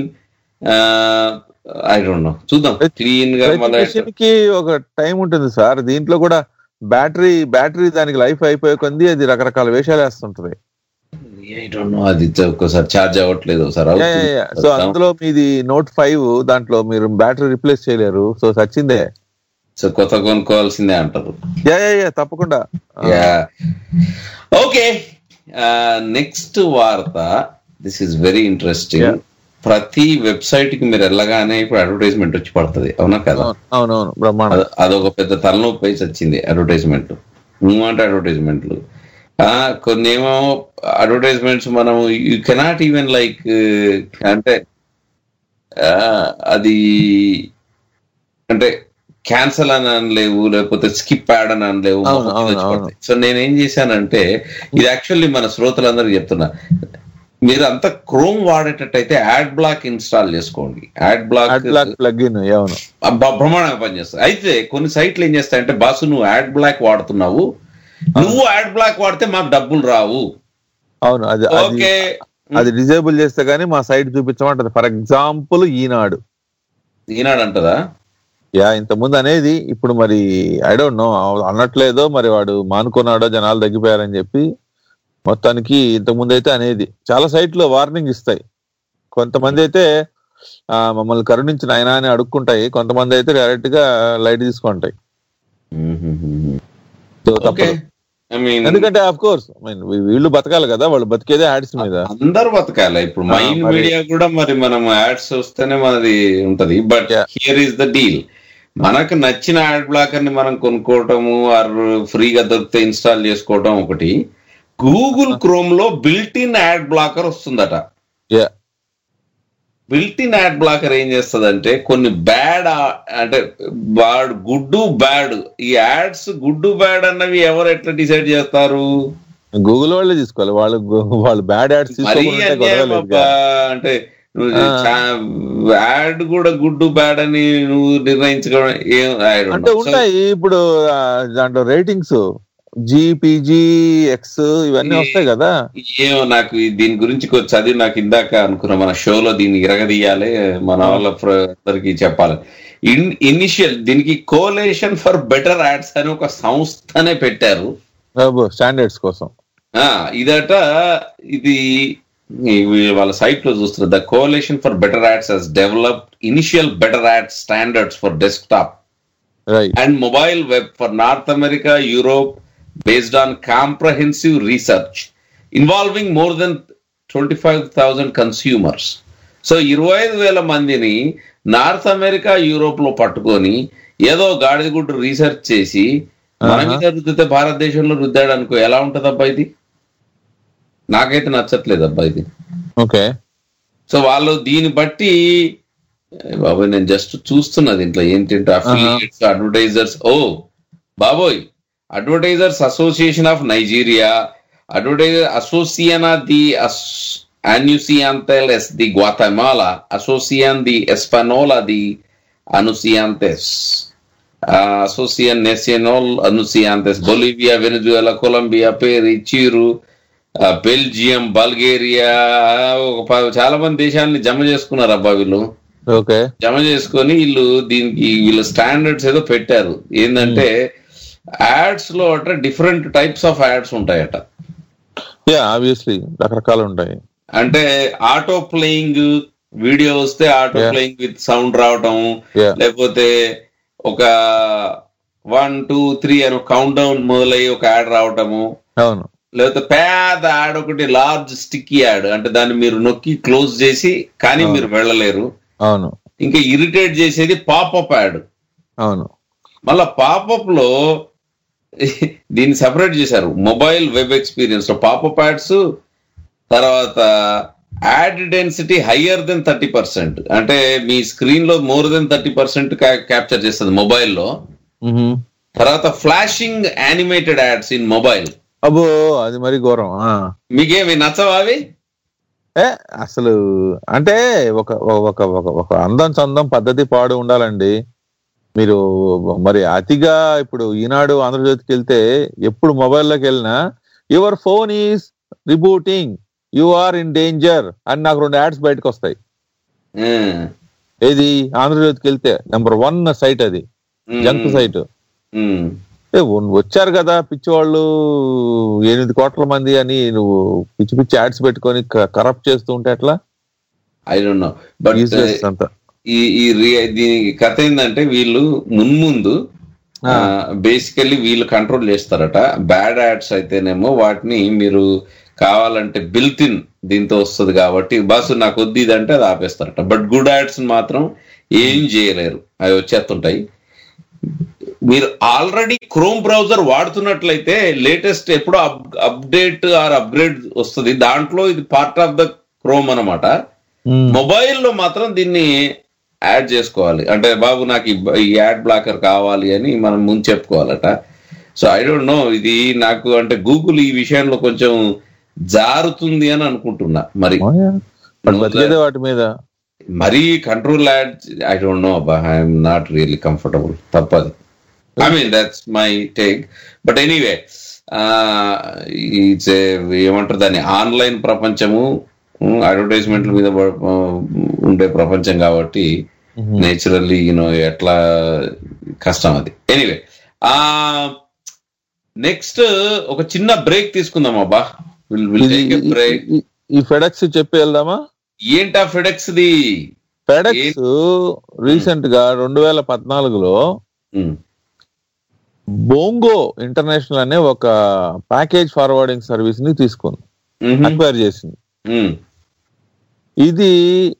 ఐ డోంట్ నో చూద్దాం క్లీన్ గా ప్రతి మళ్ళీ machine కి ఒక టైం ఉంటుంది సార్ దీంట్లో కూడా బ్యాటరీ బ్యాటరీ దానికి లైఫ్ అయిపోయే కొంది అది రకరకాల వేషాలు వేస్తుంటది ఐ డోంట్ నో అది ఒక్కసారి ఛార్జ్ అవ్వట్లేదు సార్ సో అందులో మీది నోట్ ఫైవ్ దాంట్లో మీరు బ్యాటరీ రిప్లేస్ చేయలేరు సో సచ్చిందే సో కొత్త కొనుక్కోవాల్సిందే అంటారు యా యా యా తప్పకుండా యా ఓకే నెక్స్ట్ వార్త దిస్ ఇస్ వెరీ ఇంట్రెస్టింగ్ ప్రతి వెబ్సైట్ కి మీరు వెళ్ళగానే ఇప్పుడు అడ్వర్టైజ్మెంట్ వచ్చి పడుతుంది అవునా కదా అవునవును బ్రహ్మాండం అద- అదొక పెద్ద తలనొప్పి వేసి వచ్చింది అడ్వర్టైజ్మెంట్ అంటే అడ్వర్టైజ్మెంట్లు కొన్ని ఏమో అడ్వర్టైజ్మెంట్స్ మనం యూ కెనాట్ ఈవెన్ లైక్ అంటే ఆ, అది అంటే క్యాన్సల్ అని అనలేవు లేకపోతే స్కిప్ యాడ్ అని అనలేవు అవును, అవును, అవును. సో నేనేం చేశానంటే ఇది యాక్చువల్లీ మన శ్రోతలందరికీ చెప్తున్నా మీరు అంతా క్రోమ్ వాడేటట్టయితే యాడ్ బ్లాక్ ఇన్స్టాల్ చేసుకోండి ad block block plug in అవును బ- బ్రహ్మాండంగా పనిచేస్తుంది అయితే కొన్ని సైట్లు ఏం చేస్తాయంటే బాసు నువ్వు యాడ్ బ్లాక్ వాడుతున్నావు నువ్వు యాడ్ బ్లాక్ వాడితే మాకు డబ్బులు రావు అవును అది అది ఓకే అది డిజేబుల్ చేస్తే గానీ మా సైట్ చూపించమంటది ఫర్ ఎగ్జాంపుల్ ఈనాడు ఈనాడు అంటదా యా ఇంత ముందు అనేది ఇప్పుడు మరి ఐ డోంట్ నో అన్నట్లేదో మరి వాడు మానుకున్నాడో జనాలు తగ్గిపోయారని చెప్పి మొత్తానికి ఇంత ముందు అయితే అనేది చాలా సైట్లు వార్నింగ్ ఇస్తాయి కొంతమంది అయితే ఆ, మమ్మల్ని కరుణించిన ఆయన అని అడుక్కుంటాయి కొంతమంది అయితే డైరెక్ట్ గా లైట్ తీసుకుంటాయి So, తప్పదు. ఐ మీన్ ఎందుకంటే ఆఫ్ కోర్స్ వీళ్ళు బతకాలి కదా వాళ్ళు బతికేదే యాడ్స్ మీద అందరు బతకాలి ఇప్పుడు ఆ, మైండ్ మరి- మీడియా కూడా మరి మనం యాడ్స్ వస్తేనే మనది ఉంటది but here is the deal మనకు నచ్చిన యాడ్ బ్లాకర్ ని మనం కొనుక్కోవటము ఆర్ ఫ్రీగా దొరికితే ఇన్స్టాల్ చేసుకోవటం ఒకటి గూగుల్ క్రోమ్ లో బిల్ట్ ఇన్ యాడ్ బ్లాకర్ వస్తుందట yeah built in ad blocker ఏం చేస్తదంటే కొన్ని బ్యాడ్ అంటే బ్యాడ్ గుడ్ బ్యాడ్ ఈ యాడ్స్ గుడ్ బ్యాడ్ అన్నవి ఎవరు ఎట్లా డిసైడ్ చేస్తారు గూగుల్ వాళ్ళే తీసుకోవాలి వాళ్ళు గు- వాళ్ళు బ్యాడ్ యాడ్స్ మరీ తీసుకోకుండా గొడవ అన్యాయం లేదు అబ్బా. అంటే యాడ్ కూడా గుడ్ బ్యాడ్ అని నువ్వు నిర్ణయించుకోవడం ఏం I don't అంటే know. So, ఉంటాయి ఇప్పుడు ఆ, దాంట్లో రేటింగ్స్ జీపీజీ ఎక్స్ ఇవన్నీ వస్తాయి కదా ఏమో నాకు ఈ దీని గురించి కొంచెం చదివి నాకు ఇందాక అనుకున్నా మన షోలో దీన్ని ఇరగదీయాలి మన వాళ్ళ ఫ్ర- అందరికి చెప్పాలి ఇనిషియల్ దీనికి కోలేషన్ ఫర్ బెటర్ యాడ్స్ అని ఒక సంస్థనే పెట్టారు స్టాండర్డ్స్ కోసం ఆ ఇదట ఇది ఈ వాళ్ళ సైట్ లో చూస్తున్నారు the coalition for better ads has developed initial better ad standards for desktop right and mobile web for North America, Europe, based on comprehensive research involving more than 25,000 consumers. So ఇరవై ఐదు వేల మందిని north America Europe లో పట్టుకొని ఏదో గాడిద గుడ్డు research చేసి మన మీద రుద్దితే భారతదేశంలో రుద్దాడు అనుకో ఎలా ఉంటది అబ్బా ఇది నాకైతే నచ్చట్లేదు అబ్బా ఇది ఓకే సో వాళ్ళు దీన్ని బట్టి ఏ బాబోయ్ నేను జస్ట్ చూస్తున్నా దీంట్లో ఏంటంటే అఫిలియేట్స్ అడ్వర్టైజర్స్ ఓ బాబోయ్ advertisers association of Nigeria advertiser అసోసియనా the anunciantes de Guatemala, Asocian de Espanola de Anunciantes, uh, Asocian Nacional Anunciantes, Bolivia, Venezuela, Colombia, Peru, Chiru, uh, Belgium Bulgaria ఒక ప- చాలా మంది దేశాలని జమ చేసుకున్నారు అబ్బా వీళ్ళు ఓకే జమ చేసుకొని వీళ్ళు దీనికి వీళ్ళ స్టాండర్డ్స్ ఏదో పెట్టారు ఏంటంటే యాడ్స్ లో అట డిఫరెంట్ టైప్స్ ఆఫ్ యాడ్స్ ఉంటాయట యా ఆబ్వియస్లీ రకరకాలు ఉంటాయి అంటే ఆటో ప్లేయింగ్ వీడియో వస్తే auto Yeah. Playing with sound రావటం Yeah. లేకపోతే ఒక వన్ టూ త్రీ అని కౌంట్ డౌన్ మొదలయ్యి ఒక యాడ్ రావటము అవును లేకపోతే పేద యాడ్ ఒకటి లార్జ్ స్టిక్కీ యాడ్ అంటే దాన్ని మీరు నొక్కి క్లోజ్ చేసి కానీ మీరు వెళ్ళలేరు అవును ఇంకా ఇరిటేట్ చేసేది పాపప్ యాడ్ అవును మళ్ళా పాపప్ లో దీన్ని సెపరేట్ చేశారు మొబైల్ వెబ్ ఎక్స్పీరియన్స్ లో పాపప్ యాడ్స్ తర్వాత ad density higher than thirty percent అంటే మీ స్క్రీన్ లో more than thirty percent capture చేస్తుంది మొబైల్లో తర్వాత flashing animated ads in mobile అబ్బో అది మరి ఘోరం ఆ. మీకేమి నచ్చవా అవి ఏ అసలు అంటే ఒక ఒక ఒక ఒక అందం చందం పద్ధతి పాడు ఉండాలండి మీరు మరి అతిగా ఇప్పుడు ఈనాడు ఆంధ్రజ్యోతికి వెళ్తే ఎప్పుడు మొబైల్లోకి వెళ్ళినా your phone is rebooting you are in danger అని నాకు రెండు యాడ్స్ బయటకు వస్తాయి ఏది ఆంధ్రజ్యోతికి వెళ్తే నెంబర్ వన్ సైట్ అది జంక్ సైట్ ఏ, ఉన్- వచ్చారు కదా పిచ్చివాళ్ళు ఎనిమిది కోట్ల మంది అని నువ్వు పిచ్చి పిచ్చి యాడ్స్ పెట్టుకొని కరప్ట్ చేస్తూ ఉంటే ఎట్లా I don't know but Useless అంతా ఈ ఈ రి- దీనికి కథ ఏంటంటే వీళ్ళు మున్ముందు బేసికల్లీ వీళ్ళు కంట్రోల్ చేస్తారట బ్యాడ్ యాడ్స్ అయితేనేమో వాటిని మీరు కావాలంటే బిల్ట్ ఇన్ దీంతో వస్తుంది కాబట్టి బస్సు నాకు వద్దు ఇదంటే అది ఆపేస్తారట బట్ గుడ్ యాడ్స్ మాత్రం ఏం చేయలేరు అవి వచ్చేస్తుంటాయి మీరు ఆల్రెడీ క్రోమ్ బ్రౌజర్ వాడుతున్నట్లయితే లేటెస్ట్ ఎప్పుడో అప్డేట్ ఆర్ అప్గ్రేడ్ వస్తుంది దాంట్లో ఇది పార్ట్ ఆఫ్ ద క్రోమ్ అన్నమాట మొబైల్లో మాత్రం దీన్ని యాడ్ చేసుకోవాలి అంటే బాబు నాకు ఈ బ- ఈ యాడ్ బ్లాకర్ కావాలి అని మనం ముందు చెప్పుకోవాలట సో ఐ డోంట్ నో ఇది నాకు అంటే గూగుల్ ఈ విషయంలో కొంచెం జారుతుంది అని అనుకుంటున్నా మరి బట్ బతికేదే వాటి మీద మరీ control ad I don't know అబ్బా ఐఎమ్ నాట్ రియల్లీ కంఫర్టబుల్ తప్పదు I mean that's my take but anyway it's ఏమంటారు దాన్ని ఆన్లైన్ ప్రపంచము అడ్వర్టైజ్మెంట్ల మీద ప- ఉండే ప్రపంచం కాబట్టి నేచురల్లీ యూనో ఎట్లా కష్టం అది ఎనీవే ఆ నెక్స్ట్ ఒక చిన్న బ్రేక్ తీసుకుందాం అబ్బా will will take a break ఈ- ఈ ఫెడెక్స్ చెప్పి వెళ్దామా ఏంటా ఫెడెక్స్ ది ఫెడెక్స్ రీసెంట్ గా రెండు వేల పద్నాలుగులో బోంగో ఇంటర్నేషనల్ అనే ఒక ప్యాకేజ్ ఫార్వర్డింగ్ సర్వీస్ ని తీసుకుంది అక్వైర్ చేసింది ఇది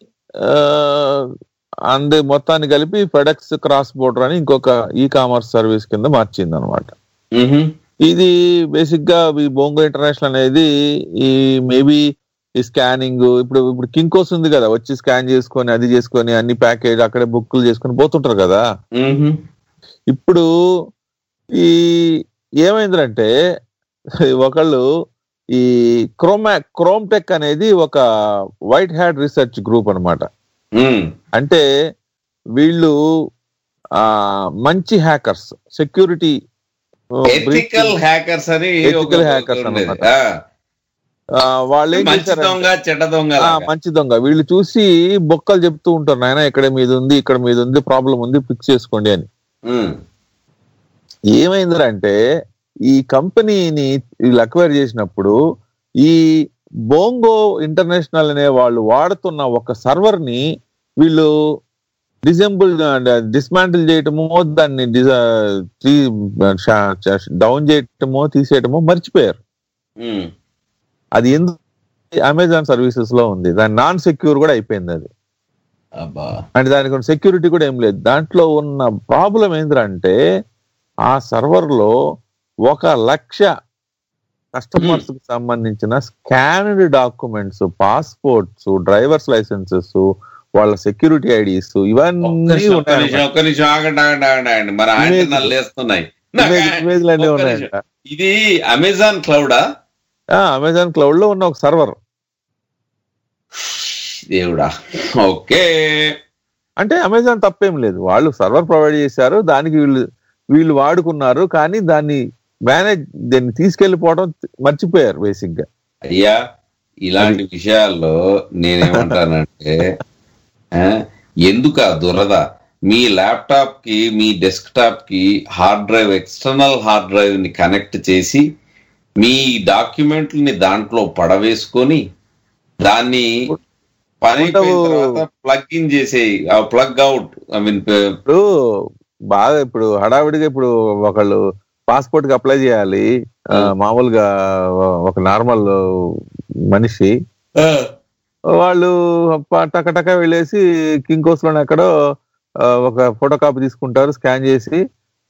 అందు మొత్తాన్ని కలిపి ఫెడెక్స్ క్రాస్ బోర్డర్ అని ఇంకొక ఈ కామర్స్ సర్వీస్ కింద మార్చింది అనమాట ఇది బేసిక్ గా ఈ బోంగో ఇంటర్నేషనల్ అనేది ఈ మేబీ ఈ స్కానింగ్ ఇప్పుడు ఇప్పుడు కింకోస్ ఉంది కదా వచ్చి స్కాన్ చేసుకొని అది చేసుకొని అన్ని ప్యాకేజ్ అక్కడే బుక్లు చేసుకొని పోతుంటారు కదా ఇప్పుడు ఈ ఏమైందంటే ఒకళ్ళు ఈ క్రోమా క్రోమ్ టెక్ అనేది ఒక వైట్ హ్యాడ్ రీసెర్చ్ గ్రూప్ అన్నమాట అంటే వీళ్ళు ఆ మంచి హ్యాకర్స్ సెక్యూరిటీ ఎథికల్ హ్యాకర్స్ అని Ethical ఒక- hackers ఉండేది. అన్నమాట. ఆ. వాళ్ళు ఏం మంచి చేశారంటే- దొంగ చెడ్డ దొంగ ఆ, లాగా. మంచి దొంగ వీళ్ళు చూసి బొక్కలు చెప్తూ ఉంటారు నాయన ఇక్కడ మీద ఉంది ఇక్కడ మీద ఉంది ప్రాబ్లం ఉంది ఫిక్స్ చేసుకోండి అని ఏమైందంటే ఈ కంపెనీని వీళ్ళు అక్వైర్ చేసినప్పుడు ఈ బోంగో ఇంటర్నేషనల్ అనే వాళ్ళు వాడుతున్న ఒక సర్వర్ ని వీళ్ళు డిసెంబుల్ డిస్మాంటిల్ చేయటమో దాన్ని డౌన్ చేయటమో తీసేయటమో మర్చిపోయారు ఉమ్. అది ఎందుకు అమెజాన్ సర్వీసెస్ లో ఉంది దాని నాన్ సెక్యూర్ కూడా అయిపోయింది అది అబ్బా అంటే దానికి సెక్యూరిటీ కూడా ఏం లేదు దాంట్లో ఉన్న ప్రాబ్లం ఏంటంటే ఆ సర్వర్ లో ఒక లక్ష కస్టమర్స్ కి సంబంధించిన scanned documents passports drivers licenses వాళ్ళ సెక్యూరిటీ ఐడీస్ ఒక్క ఇవన్నీ నిమిషం, ఒక్క ఉన్నాయి నిమిషం, ఒక్క నిమిషం ఆగండి ఆగండి ఆగండి ఆగండి మరి ఆయన Image- నల్లేస్తున్నాయి Image- image లన్నీ ఒక్క ఉన్నాయంట. నిమిషం. ఇది అమెజాన్ క్లౌడా అమెజాన్ క్లౌడ్ లో ఉన్న ఒక సర్వర్ దేవుడా ఓకే అంటే అమెజాన్ తప్పేం లేదు వాళ్ళు సర్వర్ ప్రొవైడ్ చేశారు దానికి వీళ్ళు వీళ్ళు వాడుకున్నారు కానీ దాన్ని మేనేజ్ దాన్ని తీసుకెళ్లిపోవడం మర్చిపోయారు బేసిక్ గా అయ్యా ఇలాంటి విషయాల్లో నేనేమంటానంటే ఆ, ఎందుకు ఆ దురద మీ ల్యాప్టాప్ కి మీ డెస్క్టాప్ కి hard drive external hard drive ని కనెక్ట్ చేసి మీ డాక్యుమెంట్లని దాంట్లో పడవేసుకొని దాన్ని పని అయిపోయిన తర్వాత ప్లగ్ ఇన్ చేసేయి ప్లగ్ అవుట్ ఐ మీన్ ఇప్పుడు బాగా ఇప్పుడు హడావిడిగా ఇప్పుడు ఒకళ్ళు పాస్పోర్ట్ కి అప్లై చేయాలి ఆ, మామూలుగా ఒక నార్మల్ మనిషి వాళ్ళు ప- టక టక వెళ్ళేసి కింగ్ కోస్ లోనే ఎక్కడో ఆ, ఒక ఫోటో కాపీ తీసుకుంటారు స్కాన్ చేసి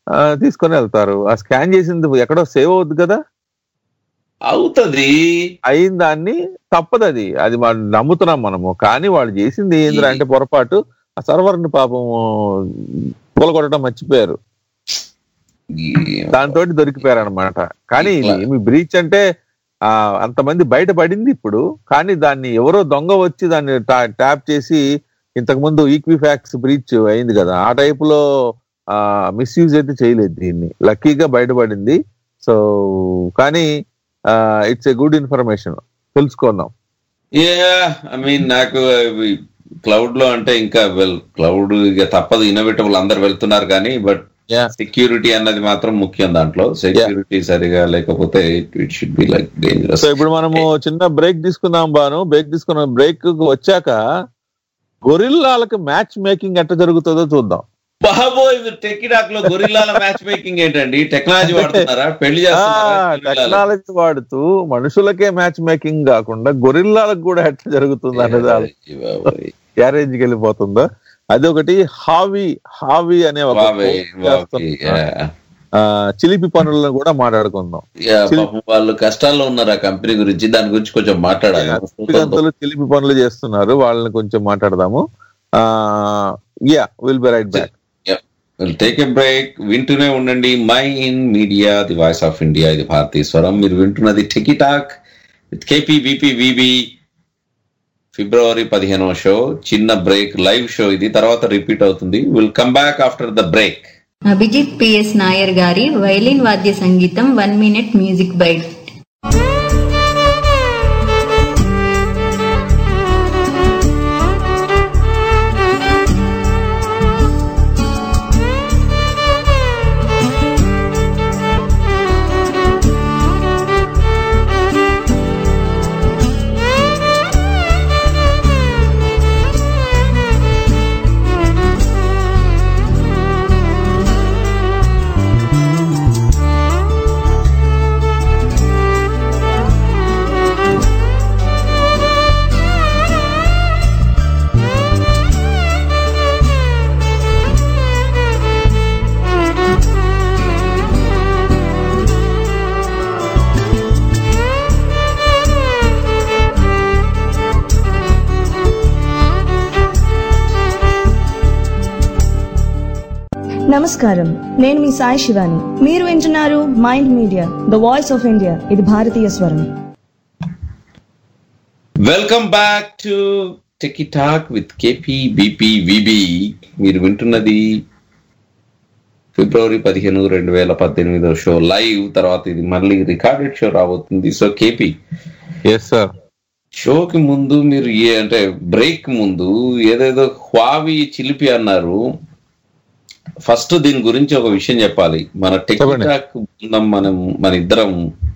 ఆ, తీసుకొని వెళ్తారు ఆ స్కాన్ చేసింది ఎక్కడో సేవ్ అవుద్ది కదా అవుతుంది అయిన దాన్ని తప్పదు అది అది వాళ్ళు నమ్ముతున్నాం మనము కానీ వాళ్ళు చేసింది ఏంద్రా అంటే పొరపాటు ఆ సర్వర్ ని పాపం కూలగొట్టడం మర్చిపోయారు దాంతో దొరికిపోయారు అనమాట కానీ ఇది మీ బ్రీచ్ అంటే ఆ అంతమంది బయటపడింది ఇప్పుడు కానీ దాన్ని ఎవరో దొంగ వచ్చి దాన్ని ట్యాప్ చేసి ఇంతకు ముందు ఈక్విఫాక్స్ బ్రీచ్ అయింది కదా ఆ టైప్ లో ఆ మిస్యూజ్ అయితే చేయలేదు దీన్ని లక్కీగా బయటపడింది సో కానీ ఇట్స్ ఏ గుడ్ ఇన్ఫర్మేషన్ తెలుసుకుందాం ఐ మీన్ నాకు క్లౌడ్ లో అంటే ఇంకా వెల్ క్లౌడ్ ఇక తప్పదు ఇన్నోవేటబుల్ అందరు వెళ్తున్నారు కానీ బట్ సెక్యూరిటీ అన్నది మాత్రం ముఖ్యం దాంట్లో సెక్యూరిటీ సరిగా లేకపోతే it should be like dangerous so ఇప్పుడు మనము చిన్న బ్రేక్ తీసుకుందాం బాను బ్రేక్ తీసుకున్న బ్రేక్ వచ్చాక గొరిల్లాలకు మ్యాచ్ మేకింగ్ ఎట్లా జరుగుతుందో చూద్దాం బాబోయ్ టెక్కిడాక్ లో గొరిల్లాల మ్యాచ్ మేకింగ్ ఏంటండి టెక్నాలజీ వాడుతున్నారా పెళ్లి చేస్తున్నారా టెక్నాలజీ వాడుతూ మనుషులకే మ్యాచ్ మేకింగ్ కాకుండా గొరిల్లాలకు కూడా ఎట్లా జరుగుతుంది అనేది గ్యారేజ్కి వెళ్ళిపోతుందో అది ఒకటి హావి హావి అనే ఒక వావే, post వావే, చేస్తున్న, yeah. ఆ, చిలిపి పనులను కూడా మాట్లాడుకుందాం యా, పాపం వాళ్ళు కష్టాల్లో ఉన్నారు ఆ కంపెనీ గురించి దాని గురించి కొంచెం మాట్లాడాలి గంతులు చిలిపి పనులు చేస్తున్నారు వాళ్ళని కొంచెం మాట్లాడదాము yeah will be right back will take a break వింటూనే ఉండండి my in media the voice of India ఇది భారతీయ స్వరం మీరు వింటున్నది techie talk with KP VP VB ఫిబ్రవరి పదిహేనవ షో చిన్న బ్రేక్ లైవ్ షో ఇది తర్వాత రిపీట్ అవుతుంది will come back after the break Abhijit PS Nair గారి వైలిన్ వాద్య సంగీతం వన్ మినిట్ మ్యూజిక్ బైట్ నమస్కారం నేను మీ సాయి శివాని మీరు వింటున్నారు mind media the voice of India ఇది భారతీయ స్వరం welcome back to techie talk with KP BP VB మీరు వింటున్నది ఫిబ్రవరి పదిహేను రెండు వేల పద్దెనిమిదో షో లైవ్ తర్వాత ఇది మళ్ళీ రికార్డెడ్ షో రాబోతుంది సో కేపీ ఎస్ సార్ షోకి ముందు మీరు ఏ అంటే బ్రేక్ ముందు ఏదేదో హ్వావి చిలిపి అన్నారు ఫస్ట్ దీని గురించి ఒక విషయం చెప్పాలి మన టెక్టాక్ బృందం మనం మన ఇద్దరం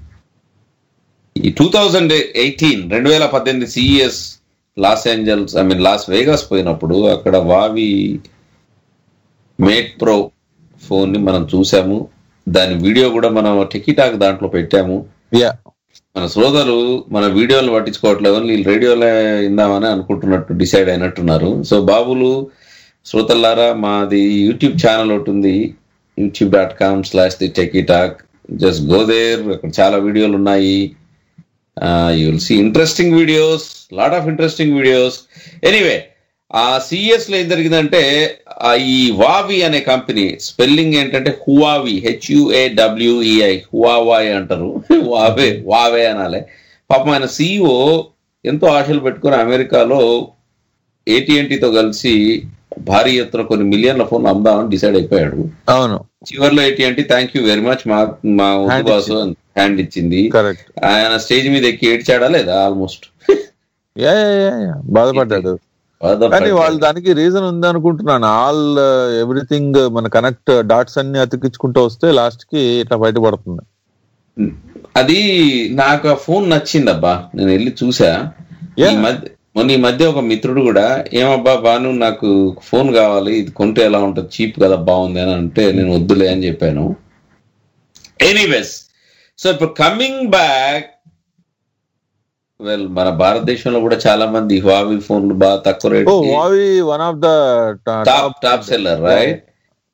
ఈ టూ థౌజండ్ ఎయిటీన్ రెండు వేల పద్దెనిమిది CES Los Angeles I mean Las Vegas పోయినప్పుడు అక్కడ వావి మేట్ ప్రో ఫోన్ ని మనం చూసాము దాని వీడియో కూడా మనం టెకిటాక్ దాంట్లో పెట్టాము యా మన శ్రోతలు మన వీడియోలు పట్టించుకోవట్లేదు వీళ్ళు రేడియోలో ఇందామని అనుకుంటున్నట్టు డిసైడ్ అయినట్టున్నారు సో బాబులు శ్రోతల్లారా మాది యూట్యూబ్ ఛానల్ ఒకటి ఉంది YouTube dot com slash the techie talk just go there అక్కడ చాలా వీడియోలు ఉన్నాయి you will see interesting videos lot of interesting videos anyway ఆ సిఎస్ లో ఏం జరిగిందంటే ఆ ఈ వావి అనే కంపెనీ స్పెల్లింగ్ ఏంటంటే హువావి హెచ్యుఏ డబ్ల్యూఈఐ హువావాయ్ అంటారు వావే వావే అనాలి పాపం ఆయన సిఇఓ ఎంతో ఆశలు పెట్టుకుని అమెరికాలో ఏటీఎన్టీతో కలిసి భారీ ఎత్తున కొన్ని మిలియన్ల ఫోన్ అమ్ముదామని డిసైడ్ అయిపోయాడు అవును చివరిలో ఏంటి థ్యాంక్ యూ వెరీ మచ్ మా మా Hand బాసు హ్యాండ్ ఇచ్చింది కరెక్ట్ ఆయన స్టేజ్ మీద ఎక్కి ఏడ్చాడా లేదా almost yeah yeah, yeah, yeah. బాధపడ్డాడు కానీ వాళ్ళు దానికి రీజన్ ఉంది అనుకుంటున్నాను ఆల్ ఎవ్రీథింగ్ మన కనెక్ట్ డాట్స్ అన్ని అతికించుకుంటూ వస్తే లాస్ట్ కి ఇట్లా బయటపడుతుంది అది నాకు ఆ ఫోన్ నచ్చిందబ్బా నేను వెళ్ళి చూసా ఈ మధ్య మొన్న ఈ మధ్య ఒక మిత్రుడు కూడా ఏమబ్బా బాను నాకు ఫోన్ కావాలి ఇది కొంటే ఎలా ఉంటుంది చీప్ కదా బాగుంది అని అంటే నేను వద్దులే అని చెప్పాను ఎనీవేస్ సో ఇప్పుడు కమింగ్ బ్యాక్ వెల్ మన భారతదేశంలో కూడా చాలా మంది హువావి ఫోన్లు బాగా తక్కువ రేట్ ఓ Huawei one of the top top seller right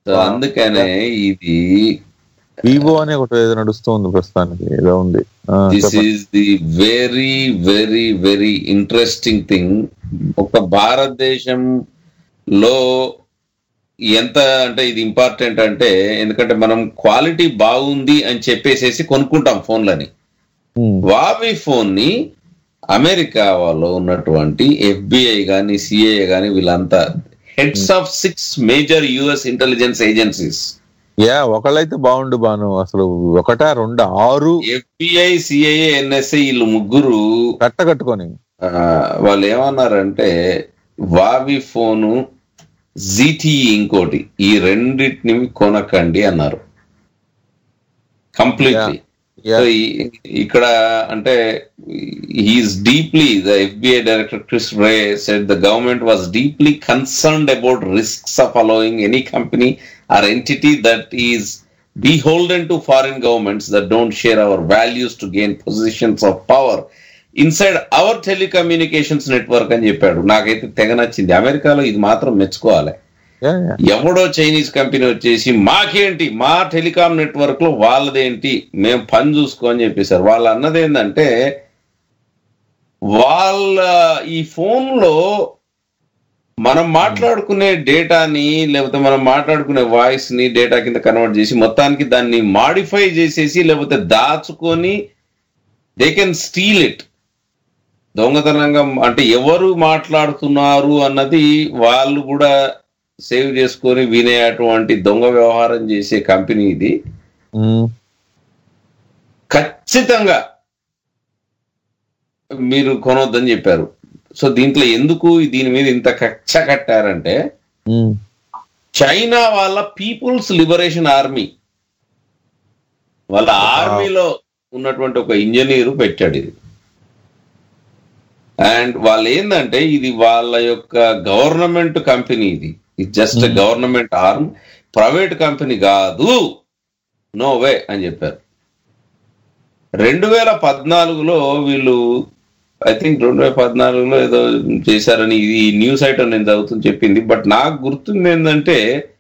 so అందుకనే ఇది వివో అనే ఒకటి ఏదో నడుస్తుంది ప్రస్తుతానికి ఏదో ఉంది ఆ, దిస్ చెప్పండి. Is the very very very interesting thing ఒక భారతదేశంలో ఎంత అంటే ఇది ఇంపార్టెంట్ అంటే ఎందుకంటే మనం క్వాలిటీ బాగుంది అని చెప్పేసేసి కొనుక్కుంటాం ఫోన్లని ఉమ్, వావి ఫోన్ ని అమెరికా వాళ్ళు ఉన్నటువంటి ఎఫ్బిఐ గాని సిఐఏ గాని వీళ్ళంతా heads of six major US intelligence agencies yeah ఒకళ్ళైతే బాగుండు బాను అసలు ఒకటా రెండు ఆరు ఎఫ్బిఐ సిఐఏ ఎన్ఎస్ఏ వీళ్ళు ముగ్గురు కట్టకట్టుకొని ఆ, వాళ్ళు ఏమన్నారంటే వావి ఫోను జీటీ ఇంకోటి ఈ రెండింటిని కొనకండి అన్నారు కంప్లీట్లీ Yeah. సో ఇక్కడ అంటే he is deeply the FBI director Chris Wray said the government was deeply concerned about risks of allowing any company or entity that is beholden to foreign governments that don't share our values to gain positions of power inside our telecommunications network అని చెప్పాడు నాకైతే తెగ నచ్చింది అమెరికాలో ఇది మాత్రం మెచ్చుకోవాలి Yeah, yeah. ఎవడో చైనీస్ కంపెనీ వచ్చేసి మాకేంటి మా టెలికాం నెట్వర్క్ లో వాళ్ళదేంటి మేము పని చూసుకో అని చెప్పేశారు వాళ్ళు అన్నది ఏంటంటే వాళ్ళ ఈ ఫోన్ లో మనం మాట్లాడుకునే డేటాని లేకపోతే మనం మాట్లాడుకునే వాయిస్ ని డేటా కింద కన్వర్ట్ చేసి మొత్తానికి దాన్ని మాడిఫై చేసేసి లేకపోతే దాచుకొని దే కెన్ స్టీల్ ఇట్ దొంగతనంగా అంటే ఎవరు మాట్లాడుతున్నారు అన్నది వాళ్ళు కూడా సేవ్ చేసుకొని వినే అటువంటి దొంగ వ్యవహారం చేసే కంపెనీ ఇది ఉమ్, ఖచ్చితంగా మీరు కొనొద్దని చెప్పారు సో దీంట్లో ఎందుకు దీని మీద ఇంత కక్ష కట్టారంటే ఉమ్, చైనా వాళ్ళ పీపుల్స్ లిబరేషన్ ఆర్మీ వాళ్ళ ఆర్మీలో ఉన్నటువంటి ఒక ఇంజనీరు పెట్టాడు ఇది అండ్ వాళ్ళు ఏంటంటే ఇది వాళ్ళ యొక్క గవర్నమెంట్ కంపెనీ ఇది ఇది just government arm private company కాదు నో వే అని చెప్పారు రెండు వేల పద్నాలుగులో వీళ్ళు ఐ థింక్ రెండు వేల పద్నాలుగులో ఏదో చేశారని ఇది న్యూస్ ఐటమ్ నేను చదువుతుంది చెప్పింది బట్ నాకు గుర్తుంది ఏంటంటే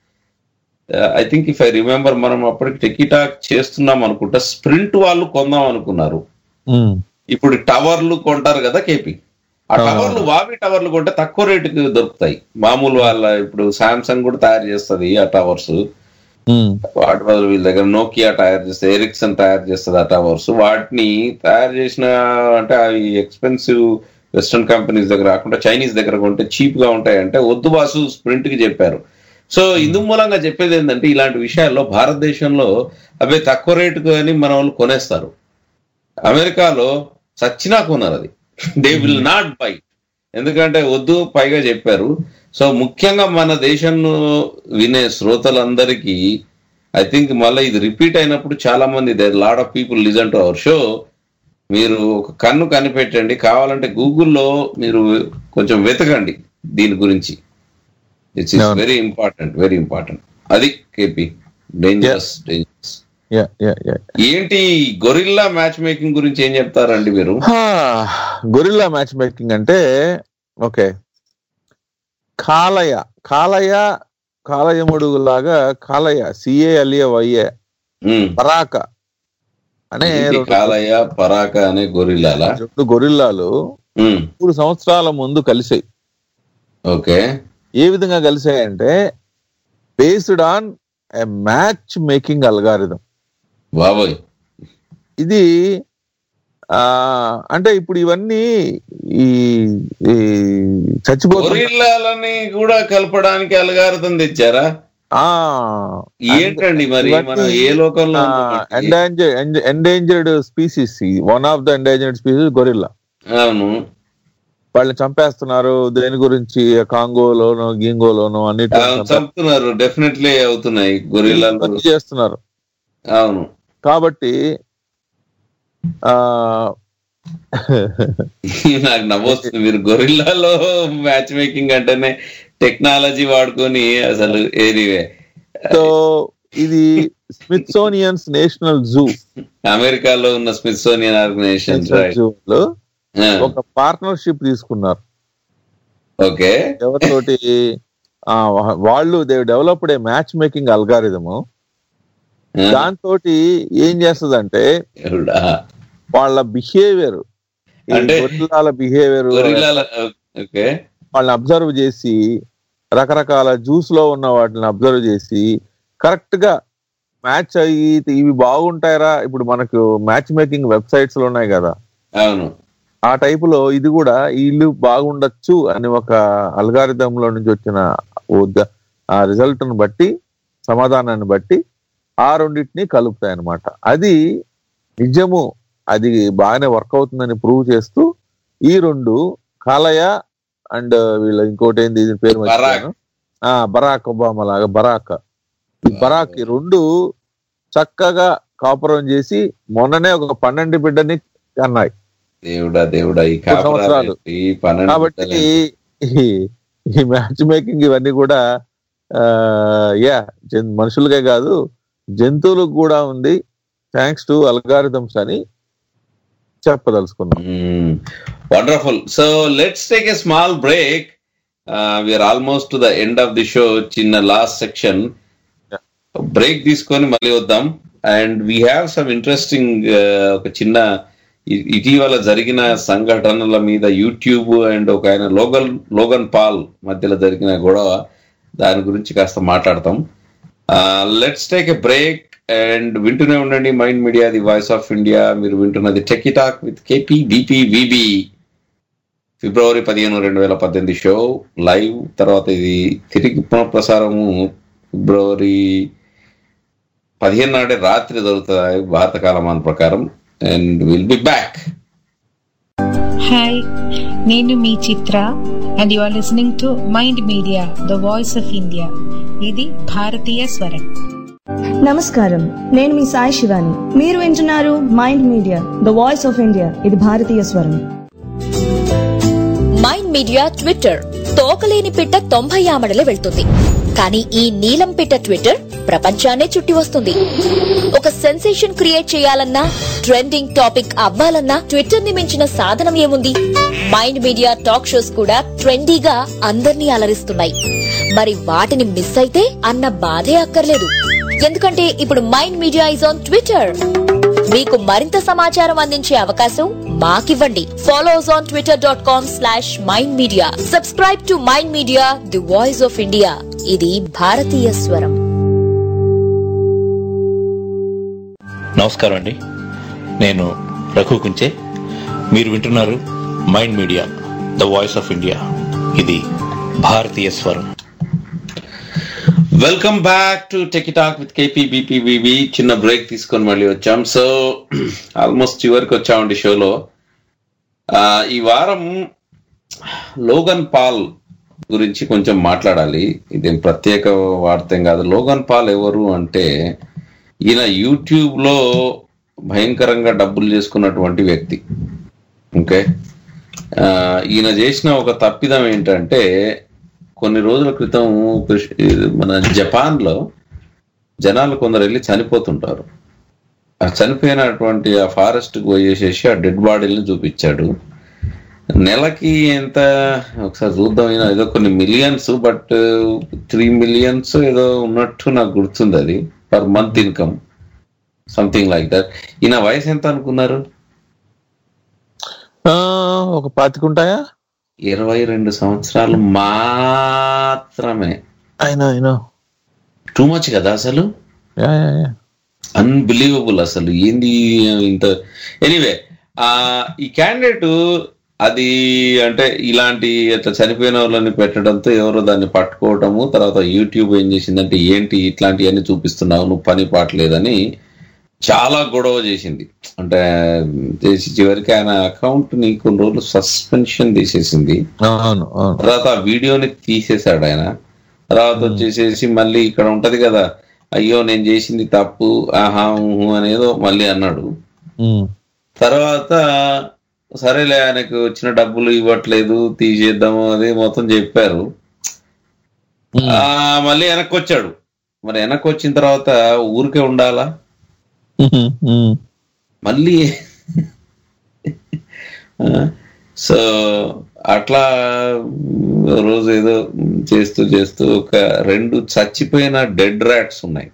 I think if I remember మనం అప్పటికి టెకిటాక్ చేస్తున్నాం అనుకుంటా స్ప్రింట్ వాళ్ళు కొందాం అనుకున్నారు ఉమ్, ఇప్పుడు టవర్లు కొంటారు కదా కేపీ ఆ టవర్లు వావి టవర్లు కొంటే తక్కువ రేటుకి దొరుకుతాయి మామూలు వాళ్ళ ఇప్పుడు సామ్సంగ్ కూడా తయారు చేస్తుంది ఆ టవర్స్ ఉమ్, వాటి బదులు వీళ్ళ దగ్గర నోకియా తయారు చేస్తుంది ఎరిక్సన్ తయారు చేస్తుంది ఆ టవర్స్ వాటిని తయారు చేసిన అంటే అవి ఎక్స్పెన్సివ్ వెస్ట్రన్ కంపెనీస్ దగ్గర కాకుండా చైనీస్ దగ్గర కొంటే చీప్ గా ఉంటాయి అంటే వద్దు బాసు స్ప్రింట్ కి చెప్పారు సో ఇందు మూలంగా చెప్పేది ఏంటంటే ఇలాంటి విషయాల్లో భారతదేశంలో అవే తక్కువ రేటుకు అని మన వాళ్ళు కొనేస్తారు అమెరికాలో సచ్చినా కొన్నారు అది దే విల్ నాట్ బై ఎందుకంటే వద్దు పైగా చెప్పారు సో ముఖ్యంగా మన దేశంలో వినే శ్రోతలందరికీ ఐ థింక్ మళ్ళీ ఇది రిపీట్ అయినప్పుడు చాలా మంది there lot of people listen to our show మీరు ఒక కన్ను కనిపెట్టండి కావాలంటే గూగుల్లో మీరు కొంచెం వెతకండి దీని గురించి it's is very important very important అది KP dangerous dangerous yeah yeah yeah ఏంటి గొరిల్లా మ్యాచ్ మేకింగ్ గురించి ఏం చెప్తారండి మీరు గొరిల్లా మ్యాచ్ మేకింగ్ అంటే ఓకే కాలయ కాలయ కాలయముడు లాగా కాలయ సిఏ అలియ వైఏ పరాక అనే ఇది రెండు- కాలయ్య పరాక అనే గొరిల్లాలా రెండు గొరిల్లాలు మూడు సంవత్సరాల ముందు కలిసాయి ఓకే ఏ విధంగా కలిసాయంటే based on a match making algorithm బాబోయ్ ఇది ఆ అంటే ఇప్పుడు ఇవన్నీ ఈ ఈ చచ్చిపోతున్న గొరిల్లాలని కూడా కలపడానికి అలగారతం తెచ్చారా ఆ ఏంటండి మరి మనం ఏ లోకంలో ఉన్నామండి? Endangered endangered species one of the endangered species gorilla అవును వాళ్ళని చంపేస్తున్నారు దేని గురించి కాంగోలోనో గింగోలోనో అన్నిటి ఆ, చంపుతున్నారు డెఫినెట్లీ అవుతున్నాయి గొరిల్లాలు చేస్తున్నారు అవును కాబట్టి ఆ నాకు నవ్వొస్తుంది మీరు గొరిల్లాలో మ్యాచ్ మేకింగ్ అంటేనే టెక్నాలజీ వాడుకొని అసలు ఏదివే సో ఇది స్మిత్సోనియన్స్ నేషనల్ జూ అమెరికాలో ఉన్న స్మిత్సోనియన్ ఆర్గనైజేషన్ జూలో ఒక పార్ట్నర్షిప్ తీసుకున్నారు ఓకే ఎవరితోటి ఆ, వా- వాళ్ళు they developed a match making algorithm దాంతో ఏం చేస్తుందంటే వాళ్ళ బిహేవియర్ అంటే- గొరిల్లాల బిహేవియర్ గొరిల్లాల ఓకే వాళ్ళని అబ్జర్వ్ చేసి రకరకాల జ్యూస్ లో ఉన్న వాటిని అబ్జర్వ్ చేసి కరెక్ట్ గా మ్యాచ్ అయ్యి ఇవి బాగుంటాయరా ఇప్పుడు మనకు మ్యాచ్ మేకింగ్ వెబ్సైట్స్ లో ఉన్నాయి కదా అవును ఆ టైప్ లో ఇది కూడా వీళ్ళు బాగుండొచ్చు అని ఒక అల్గారిథం లో నుంచి వచ్చిన ఉద్ద- ఆ రిజల్ట్ ను బట్టి సమాధానాన్ని బట్టి ఆ రెండింటిని కలుపుతాయి అన్నమాట అది నిజము అది బాగానే వర్క్ అవుతుందని ప్రూవ్ చేస్తూ ఈ రెండు కాలయ అండ్ వీళ్ళ ఇంకోటి ఏంది దీని పేరు మర్చిపోయాను. ఆ బరాక్ ఒబామా లాగా బరాక్ ఈ బరాక్ ఈ రెండు చక్కగా కాపురం చేసి మొన్ననే ఒక పన్నెండు బిడ్డని అన్నాయి దేవుడా దేవుడా ఈ మూడు సంవత్సరాలు. కాపురాలు, ఈ పన్నెండు కాబట్టి బిడ్డలు. ఈ- ఈ మ్యాచ్ మేకింగ్ ఇవన్నీ కూడా యా మనుషులకే కాదు జంతువులకు కూడా ఉంది థ్యాంక్స్ టు అల్గారిథమ్స్ అని చెప్పదలుచుకున్నాం wonderful so let's take a small break we're almost to the end of the show చిన్న లాస్ట్ సెక్షన్ బ్రేక్ తీసుకొని మళ్ళీ వద్దాం and we have some interesting ఒక చిన్న ఇ- ఇటీవల జరిగిన సంఘటనల మీద యూట్యూబ్ అండ్ ఒక ఆయన లోగన్ లోగన్ పాల్ మధ్యలో జరిగిన గొడవ దాని గురించి కాస్త మాట్లాడతాం let's take a break and వింటూనే ఉండండి mind media the voice of India మీరు వింటున్నది techie talk with KP BP VB ఫిబ్రవరి పదిహేను రెండు వేల పద్దెనిమిది షో లైవ్ తర్వాత ఇది తిరిగి పునఃప్రసారము ఫిబ్రవరి పదిహేను నాడే రాత్రి జరుగుతుంది భారత కాలమాన ప్రకారం and will be back hi నేను మీ Chitra and you are listening to mind media the voice of India ఇది భారతీయ స్వరం నమస్కారం నేను మీ సాయి శివాని మీరు వింటున్నారు mind media the voice of India ఇది భారతీయ స్వరం మైండ్ మీడియా ట్విట్టర్ తోకలేని పిట్ట తొంభై ఆమడలు వెళ్తుంది కానీ ఈ నీలం పిట్ట ట్విట్టర్ ప్రపంచాన్నే చుట్టి వస్తుంది ఒక సెన్సేషన్ క్రియేట్ చేయాలన్నా ట్రెండింగ్ టాపిక్ అవ్వాలన్నా ట్విట్టర్ ని మించిన సాధనం ఏముంది మైండ్ మీడియా టాక్ షోస్ కూడా ట్రెండీగా అందర్నీ అలరిస్తున్నాయి మరి వాటిని మిస్ అయితే అన్న బాధే అక్కర్లేదు ఎందుకంటే ఇప్పుడు mind media is on Twitter మీకు మరింత సమాచారం అందించే అవకాశం మాకివ్వండి follow us on Twitter dot com slash mind media subscribe to mind media the voice of India ఇది భారతీయ స్వరం నమస్కారం అండి నేను రఘు కుంచే మీరు వింటున్నారు mind media the voice of India ఇది భారతీయ స్వరం welcome back to tech talk with KP బీపీబీబీ చిన్న బ్రేక్ తీసుకొని మళ్ళీ వచ్చాం సో ఆల్మోస్ట్ చివరికి వచ్చామండి షోలో ఆ, ఈ వారం లోగన్ పాల్ గురించి కొంచెం మాట్లాడాలి ఇదేం ప్రత్యేక వార్త ఏం కాదు లోగన్ పాల్ ఎవరు అంటే ఈయన యూట్యూబ్ లో భయంకరంగా డబ్బులు చేసుకున్నటువంటి వ్యక్తి ఓకే ఆ, ఈయన చేసిన ఒక తప్పిదం ఏంటంటే కొన్ని రోజుల క్రితం కృష్- మన జపాన్ లో జనాలు కొందరు వెళ్ళి చనిపోతుంటారు ఆ చనిపోయినటువంటి ఆ ఫారెస్ట్ కు పోయేసేసి ఆ డెడ్ బాడీలను చూపించాడు నెలకి ఎంత ఒకసారి చూద్దాం ఈయన ఏదో కొన్ని మిలియన్స్ బట్ త్రీ మిలియన్స్ ఏదో ఉన్నట్టు నాకు గుర్తుంది అది per month income something like that ఈయన వయసు ఎంత అనుకున్నారు ఆ, ఒక పాతికుంటాయా ఇరవై రెండు సంవత్సరాలు మాత్రమే అయినా అయినా టూ మచ్ కదా అసలు యా యా యా అన్బిలీవబుల్ అసలు ఏంది ఇంత ఎనీవే ఆ ఈ క్యాండిడేట్ అది అంటే ఇలాంటి అట్లా చనిపోయిన వాళ్ళని పెట్టడంతో ఎవరో దాన్ని పట్టుకోవటము తర్వాత యూట్యూబ్ ఏం చేసిందంటే ఏంటి ఇట్లాంటివన్నీ చూపిస్తున్నావు నువ్వు పని పాటలేదని చాలా గొడవ చేసింది అంటే చేసి చివరికి ఆయన అకౌంట్ ని కొన్ని రోజులు సస్పెన్షన్ తీసేసింది అవును అవును తర్వాత ఆ వీడియోని తీసేశాడు ఆయన తర్వాత వచ్చేసేసి మళ్ళీ ఇక్కడ ఉంటది కదా అయ్యో నేను చేసింది తప్పు ఆహా ఊహు అనేదో మళ్ళీ అన్నాడు ఉమ్. తర్వాత సరేలే ఆయనకు వచ్చిన డబ్బులు ఇవ్వట్లేదు తీసేద్దాము అది మొత్తం చెప్పారు ఆ మళ్ళీ వెనక్కి వచ్చాడు మరి వెనక్కి వచ్చిన తర్వాత ఊరికే ఉండాలా ఉమ్. మళ్ళీ ఆ, సో అట్లా రోజు ఏదో చేస్తూ చేస్తూ ఒక రెండు చచ్చిపోయిన డెడ్ ర్యాట్స్ ఉన్నాయి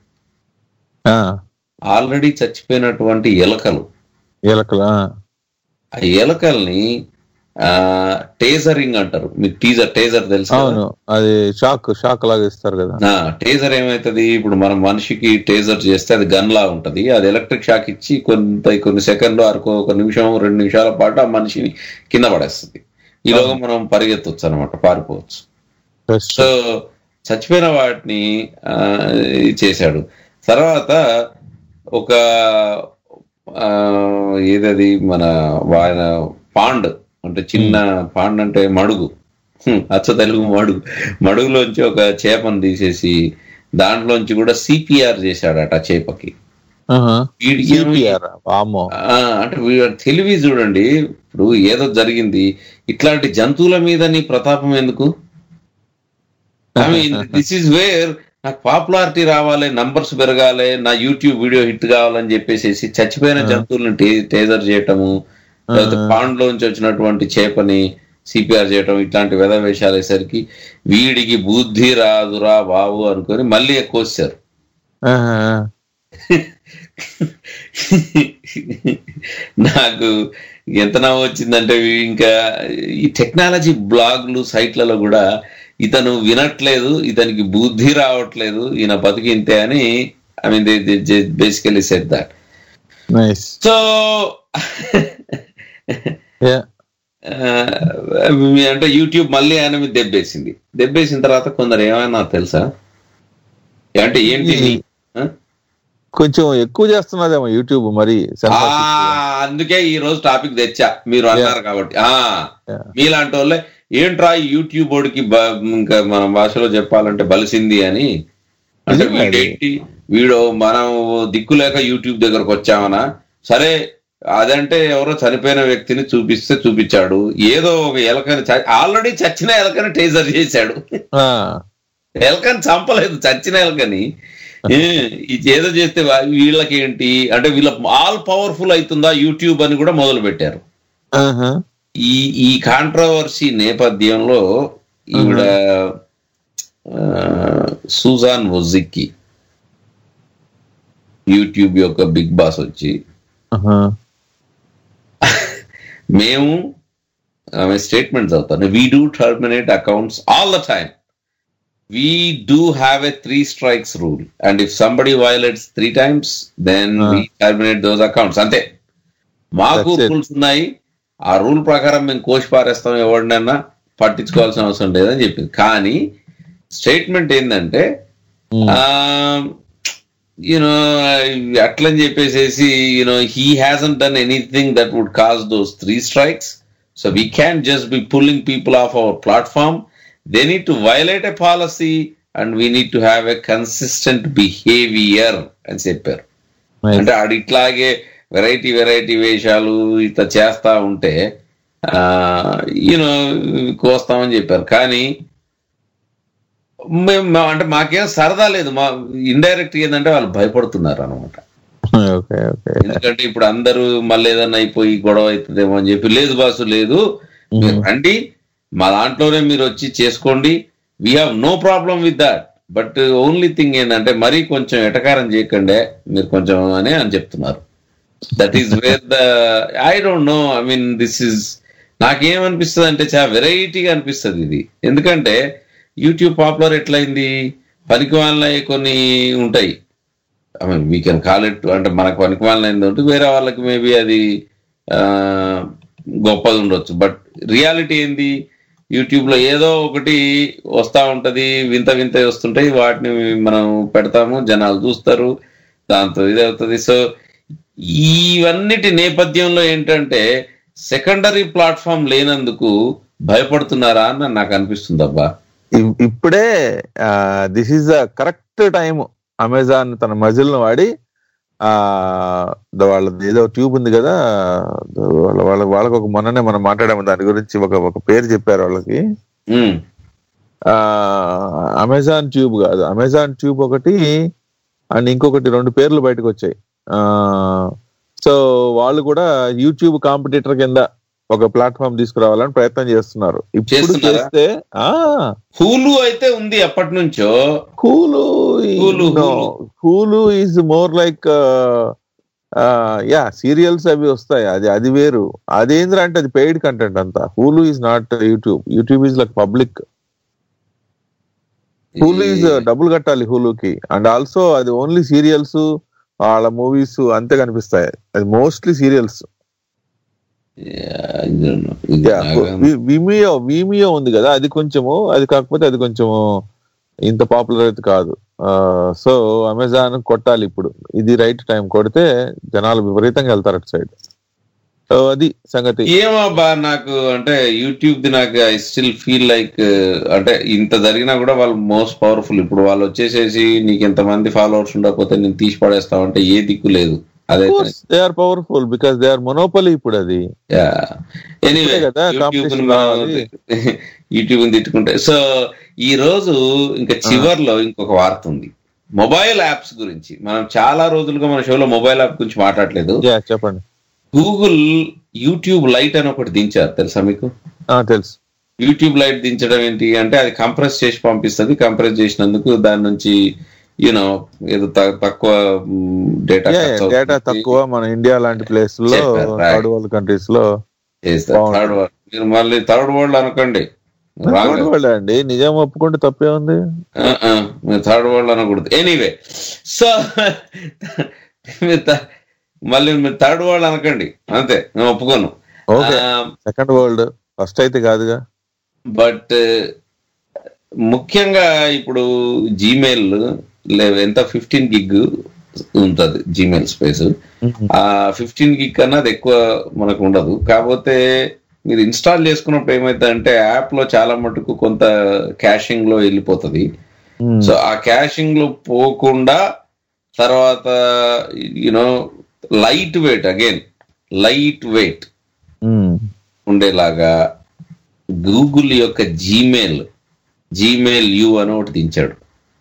ఆల్రెడీ చచ్చిపోయినటువంటి ఎలకలు ఎలకలు ఆ. ఆ ఎలకల్ని టేజరింగ్ అంటారు మీకు టీజర్ టేజర్ తెలుసు కదా? అవును అది షాక్ షాక్ లాగా ఇస్తారు కదా ఆ, టేజర్ ఏమైతుంది ఇప్పుడు మనం మనిషికి టేజర్ చేస్తే అది గన్ లా ఉంటది అది ఎలక్ట్రిక్ షాక్ ఇచ్చి కొంత కొన్ని సెకండ్లు అరకు ఒక నిమిషం రెండు నిమిషాల పాటు ఆ మనిషిని కింద పడేస్తుంది ఈలోగా మనం పరిగెత్తవచ్చు అనమాట పారిపోవచ్చు సో చచ్చిపోయిన వాటిని ఆ, ఇది చేశాడు తర్వాత ఒక ఆ, ఏదది మన ఆయన పాండ్ అంటే చిన్న పాండ్ అంటే మడుగు హ్మ్, అచ్చ తెలుగు మడుగు మడుగులోంచి ఒక చేపను తీసేసి దాంట్లోంచి కూడా సిపిఆర్ చేశాడట ఆ చేపకి వీడికి ఏమో- CPR, వామ్మో. ఆ, అంటే వీడి తెలివి చూడండి ఇప్పుడు ఏదో జరిగింది ఇట్లాంటి జంతువుల మీద నీ ప్రతాపం ఎందుకు I mean this is where నాకు పాపులారిటీ రావాలి నంబర్స్ పెరగాలి నా యూట్యూబ్ వీడియో హిట్ కావాలని చెప్పేసి చచ్చిపోయిన జంతువులను టే- టేజర్ చేయటము లేకపోతే పాండ్లోంచి వచ్చినటువంటి చేపని సిపిఆర్ చేయటం ఇట్లాంటి వెధ వేషాలు వేసరికి వీడికి బుద్ధి రాదురా బాబు అనుకొని మళ్ళీ ఎక్కువ వచ్చారు ఆహా. నాకు ఎంత నవ్వు వచ్చిందంటే ఇంకా ఈ టెక్నాలజీ బ్లాగ్లు సైట్లలో కూడా ఇతను వినట్లేదు ఇతనికి బుద్ధి రావట్లేదు ఈయన బతికింతే అని I mean basically set that nice so అంటే యూట్యూబ్ మళ్ళీ ఆయన మీద దెబ్బేసింది దెబ్బేసిన తర్వాత కొందరు ఏమైనా తెలుసా అంటే ఏంటి నీ- ఆ? కొంచెం ఎక్కువ చేస్తున్నదేమో యూట్యూబ్ మరి ఆ, అందుకే ఈ రోజు టాపిక్ తెచ్చా మీరు అన్నారు కాబట్టి ఆ మీలాంటి వాళ్ళే ఏంట్రా ఈ యూట్యూబ్ వాడికి బ- ఇంకా మన భాషలో చెప్పాలంటే బలిసింది అని అంటే వీడేంటి వీడు మనం దిక్కు లేక యూట్యూబ్ దగ్గరకు వచ్చామనా సరే అదంటే ఎవరో చనిపోయిన వ్యక్తిని చూపిస్తే చూపించాడు ఏదో ఒక ఎలకని ఆల్రెడీ చచ్చిన ఎలకని టేజర్ చేశాడు ఎలకని చంపలేదు చచ్చిన ఎలకని ఏ, ఇది ఏదో చేస్తే వా- వీళ్ళకి ఏంటి అంటే వీళ్ళ ఆల్ పవర్ఫుల్ అవుతుందా యూట్యూబ్ అని కూడా మొదలు పెట్టారు ఈ ఈ కాంట్రవర్సీ నేపథ్యంలో ఈవిడ ఆ, సూజాన్ వొజిక్కి యూట్యూబ్ యొక్క బిగ్ బాస్ వచ్చి మేము ఆమె స్టేట్మెంట్ చదువుతాను we do terminate accounts all the time we do have a three strikes rule and if somebody violates three times then we terminate those accounts అంతే మాకు That's it. Rules ఉన్నాయి ఆ rule ప్రకారం మేము కోసి పారేస్తాం ఎవరినైనా పట్టించుకోవాల్సిన అవసరం లేదని చెప్పింది కానీ స్టేట్మెంట్ ఏంటంటే యూనో అట్లని చెప్పేసేసి you know he hasn't done anything that would cause those three strikes so we can just be pulling people off our platform they need to violate a policy and we need to have a consistent behaviour అని చెప్పారు అంటే ఆడు ఇట్లాగే variety variety వేషాలు ఇట్లా చేస్తా ఉంటే you know కోస్తామని చెప్పారు కానీ మేము మా- అంటే మాకేం సరదా లేదు మా ఇండైరెక్ట్ ఏంటంటే వాళ్ళు భయపడుతున్నారు అనమాట ఓకే ఓకే ఎందుకంటే ఇప్పుడు అందరూ మళ్ళీ ఏదన్నా అయిపోయి గొడవ అవుతుందేమో అని చెప్పి లేదు బాసు లేదు మీరు రండి మా దాంట్లోనే మీరు వచ్చి చేసుకోండి we have no problem with that but only thing ఏంటంటే మరీ కొంచెం ఎటకారం చేయకండి మీరు కొంచెం అని అని చెప్తున్నారు that is where the I don't know I mean this is నాకేమనిపిస్తుంది అంటే చాలా వెరైటీగా అనిపిస్తుంది ఇది ఎందుకంటే యూట్యూబ్ పాపులర్ ఎట్లయింది పనికి వాళ్ళ కొన్ని ఉంటాయి I mean we can call it అంటే మనకు పనికి వాళ్ళైంది ఉంటే వేరే వాళ్ళకి మేబీ అది ఆ, గొప్పది ఉండొచ్చు బట్ రియాలిటీ ఏంది యూట్యూబ్ లో ఏదో ఒకటి వస్తా ఉంటది వింత వింత వస్తుంటాయి వాటిని మనం పెడతాము జనాలు చూస్తారు దాంతో ఇది అవుతుంది సో ఇవన్నిటి నేపథ్యంలో ఏంటంటే సెకండరీ ప్లాట్ఫామ్ లేనందుకు భయపడుతున్నారా అని నాకు అనిపిస్తుంది అబ్బా ఇ- ఇప్పుడే this is the correct time Amazon తన మజిల్ ను వాడి ఆ ద- వాళ్ళది ఏదో ట్యూబ్ ఉంది కదా ద- వాళ్ళ వాళ్ళ వాళ్ళకి ఒక మొన్ననే మనం మాట్లాడాము దాని గురించి ఒక ఒక పేరు చెప్పారు వాళ్ళకి ఆ అమెజాన్ ట్యూబ్ కాదు అమెజాన్ ట్యూబ్ ఒకటి అండ్ ఇంకొకటి రెండు పేర్లు బయటకు వచ్చాయి ఆ సో వాళ్ళు కూడా యూట్యూబ్ కాంపిటీటర్ కింద ఒక ప్లాట్ఫామ్ తీసుకురావాలని ప్రయత్నం చేస్తున్నారు ఇప్పుడు చేస్తున్నారా? చేస్తే ఆ హూలు అయితే ఉంది ఎప్పటి నుంచో Hulu Hulu, Hulu is more like yeah serials అవి వస్తాయి అది అది వేరు అదేంద్ర అంటే అది పెయిడ్ కంటెంట్ అంతా Hulu is not YouTube YouTube is like public Hulu is డబ్బులు కట్టాలి హూలుకి అండ్ ఆల్సో అది ఓన్లీ సీరియల్స్ వాళ్ళ మూవీస్ అంతే కనిపిస్తాయి అది మోస్ట్లీ సీరియల్స్ విమియో విమియో ఉంది కదా అది కొంచెము అది కాకపోతే అది కొంచెము ఇంత పాపులర్ అయితే కాదు సో అమెజాన్ కొట్టాలి ఇప్పుడు ఇది రైట్ టైం కొడితే జనాలు విపరీతంగా వెళ్తారు అటు సైడ్ సో అది సంగతి ఏమో బా నాకు అంటే యూట్యూబ్ ది నాకు ఐ స్టిల్ ఫీల్ లైక్ అంటే ఇంత జరిగినా కూడా వాళ్ళు మోస్ట్ పవర్ఫుల్ ఇప్పుడు వాళ్ళు వచ్చేసేసి నీకు ఎంతమంది ఫాలోవర్స్ ఉండకపోతే నేను తీసి పడేస్తావు అంటే ఏ దిక్కు లేదు అదే they are powerful because they are monopoly ఇప్పుడు అది ఎనీవే అంతే కదా, competition రావాలి. యూట్యూబ్ తిట్టుకుంటే సో ఈ రోజు ఇంకా చివర్లో ఇంకొక వార్త ఉంది మొబైల్ యాప్స్ గురించి మనం చాలా రోజులుగా మన షోలో మొబైల్ యాప్ గురించి మాట్లాడలేదు Yeah, చెప్పండి గూగుల్ యూట్యూబ్ లైట్ అని ఒకటి దించారు తెలుసా మీకు ఆ, తెలుసు యూట్యూబ్ లైట్ దించడం ఏంటి అంటే అది కంప్రెస్ చేసి పంపిస్తుంది కంప్రెస్ చేసినందుకు దాని నుంచి యూనో ఏదో త- తక్కువ డేటా డేటా తక్కువ మన ఇండియా లాంటి ప్లేస్ లో చెప్పారు, right. థర్డ్ వరల్డ్ కంట్రీస్ లో థర్డ్ వరల్డ్ మీరు మళ్ళీ థర్డ్ వరల్డ్ అనకండి Wrong. థర్డ్ వరల్డ్ అండి నిజం ఒప్పుకుంటే తప్పే ఉంది ఆ, ఆ, మీరు థర్డ్ వరల్డ్ అనకూడదు ఎనీవే సో మీరు థ- మళ్ళీ మీరు థర్డ్ వరల్డ్ అనకండి అంతే నేను ఒప్పుకోను ఓకే సెకండ్ వరల్డ్ ఫస్ట్ అయితే కాదుగా బట్ ముఖ్యంగా ఇప్పుడు జీమెయిల్ ఎంత ఫిఫ్టీన్ గిగ్ ఉంటుంది జీమెయిల్ స్పేస్ ఆ ఫిఫ్టీన్ గిగ్ కన్నా అది ఎక్కువ మనకు ఉండదు కాకపోతే మీరు ఇన్స్టాల్ చేసుకున్నప్పుడు ఏమైతుందంటే యాప్ లో చాలా మటుకు కొంత క్యాషింగ్ లో వెళ్ళిపోతుంది సో ఆ క్యాషింగ్ లో పోకుండా తర్వాత you know light weight again light weight ఉండేలాగా గూగుల్ యొక్క జీమెయిల్ జీమెయిల్ యూ అని ఒకటి దించాడు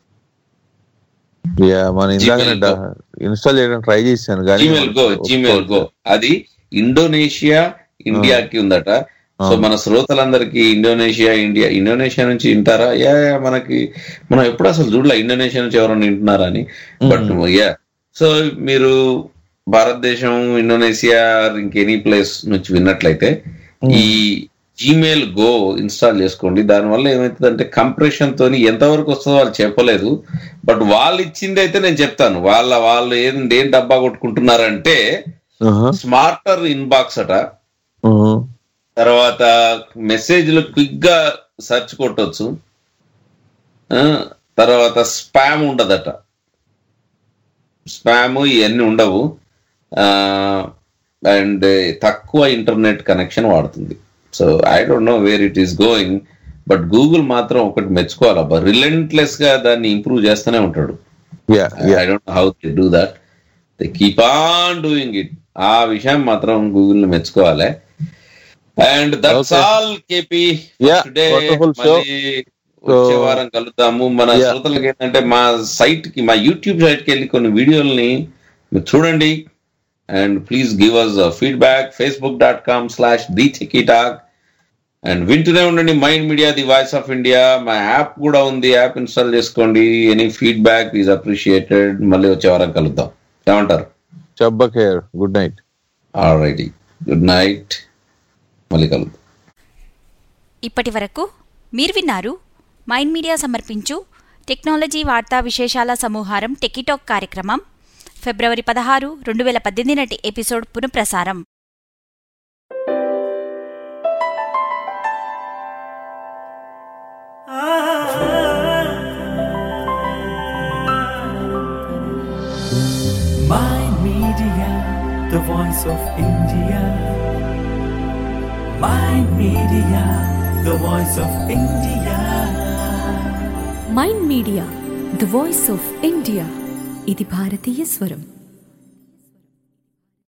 యా మన ఇందాక ఇన్స్టాల్ చేయడం ట్రై చేశాను కానీ జీమెయిల్ గో జీమెయిల్ గో అది ఇండోనేషియా ఇండియాకి ఉందట సో మన శ్రోతలందరికీ ఇండోనేషియా ఇండియా ఇండోనేషియా నుంచి వింటారా యా యా, మనకి మనం ఎప్పుడు అసలు చూడలే ఇండోనేషియా నుంచి ఎవరైనా వింటున్నారా అని బట్ యా సో మీరు భారతదేశం ఇండోనేషియా ఇంకెనీ ప్లేస్ నుంచి విన్నట్లయితే ఈ జీమెయిల్ గో ఇన్స్టాల్ చేసుకోండి దానివల్ల ఏమవుతుందంటే కంప్రెషన్ తోని ఎంతవరకు వస్తుందో వాళ్ళు చెప్పలేదు బట్ వాళ్ళు ఇచ్చింది అయితే నేను చెప్తాను వాళ్ళ వాళ్ళు ఏం ఏం డబ్బా కొట్టుకుంటున్నారంటే స్మార్టర్ ఇన్బాక్స్ అట తర్వాత మెసేజ్లు క్విక్ గా సెర్చ్ కొట్టొచ్చు ఆ, తర్వాత స్పామ్ ఉండదట స్పామ్ ఇవన్నీ ఉండవు అండ్ తక్కువ ఇంటర్నెట్ కనెక్షన్ వాడుతుంది so I don't know where it is going but Google మాత్రం ఒకటి మెచ్చుకోవాలబ్బా రిలెంట్లెస్ గా దాన్ని ఇంప్రూవ్ చేస్తూనే ఉంటాడు I don't how to do that they keep on doing it ఆ విషయం మాత్రం గూగుల్ ని మెచ్చుకోవాలి and that's all KP today wonderful show. వచ్చే వారం కలుద్దాము మన Yeah. శ్రోతలకి ఏంటంటే మా సైట్ కి మా యూట్యూబ్ సైట్ కి వెళ్ళి కొన్ని వీడియోల్ని మీరు చూడండి and please give us feedback Facebook dot com slash the talk and వింటూనే ఉండండి mind media the voice of India మా యాప్ కూడా ఉంది యాప్ ఇన్స్టాల్ చేసుకోండి ఎనీ ఫీడ్బ్యాక్ ఈజ్ అప్రిషియేటెడ్ మళ్ళీ వచ్చే వారం కలుద్దాం ఏమంటారు చబ్బకేర్ good night alrighty good night మళ్ళీ కలుద్దాం ఇప్పటి వరకు మీరు విన్నారు మైండ్ మీడియా సమర్పించు టెక్నాలజీ వార్తా విశేషాల సమూహారం టెకిటాక్ కార్యక్రమం ఫిబ్రవరి పదహారు రెండు వేల పద్దెనిమిది నాటి ఎపిసోడ్ పునఃప్రసారం Mind Media, the voice of India. Mind Media, the voice of India. Mind media the voice of India ఇది భారతీయ స్వరం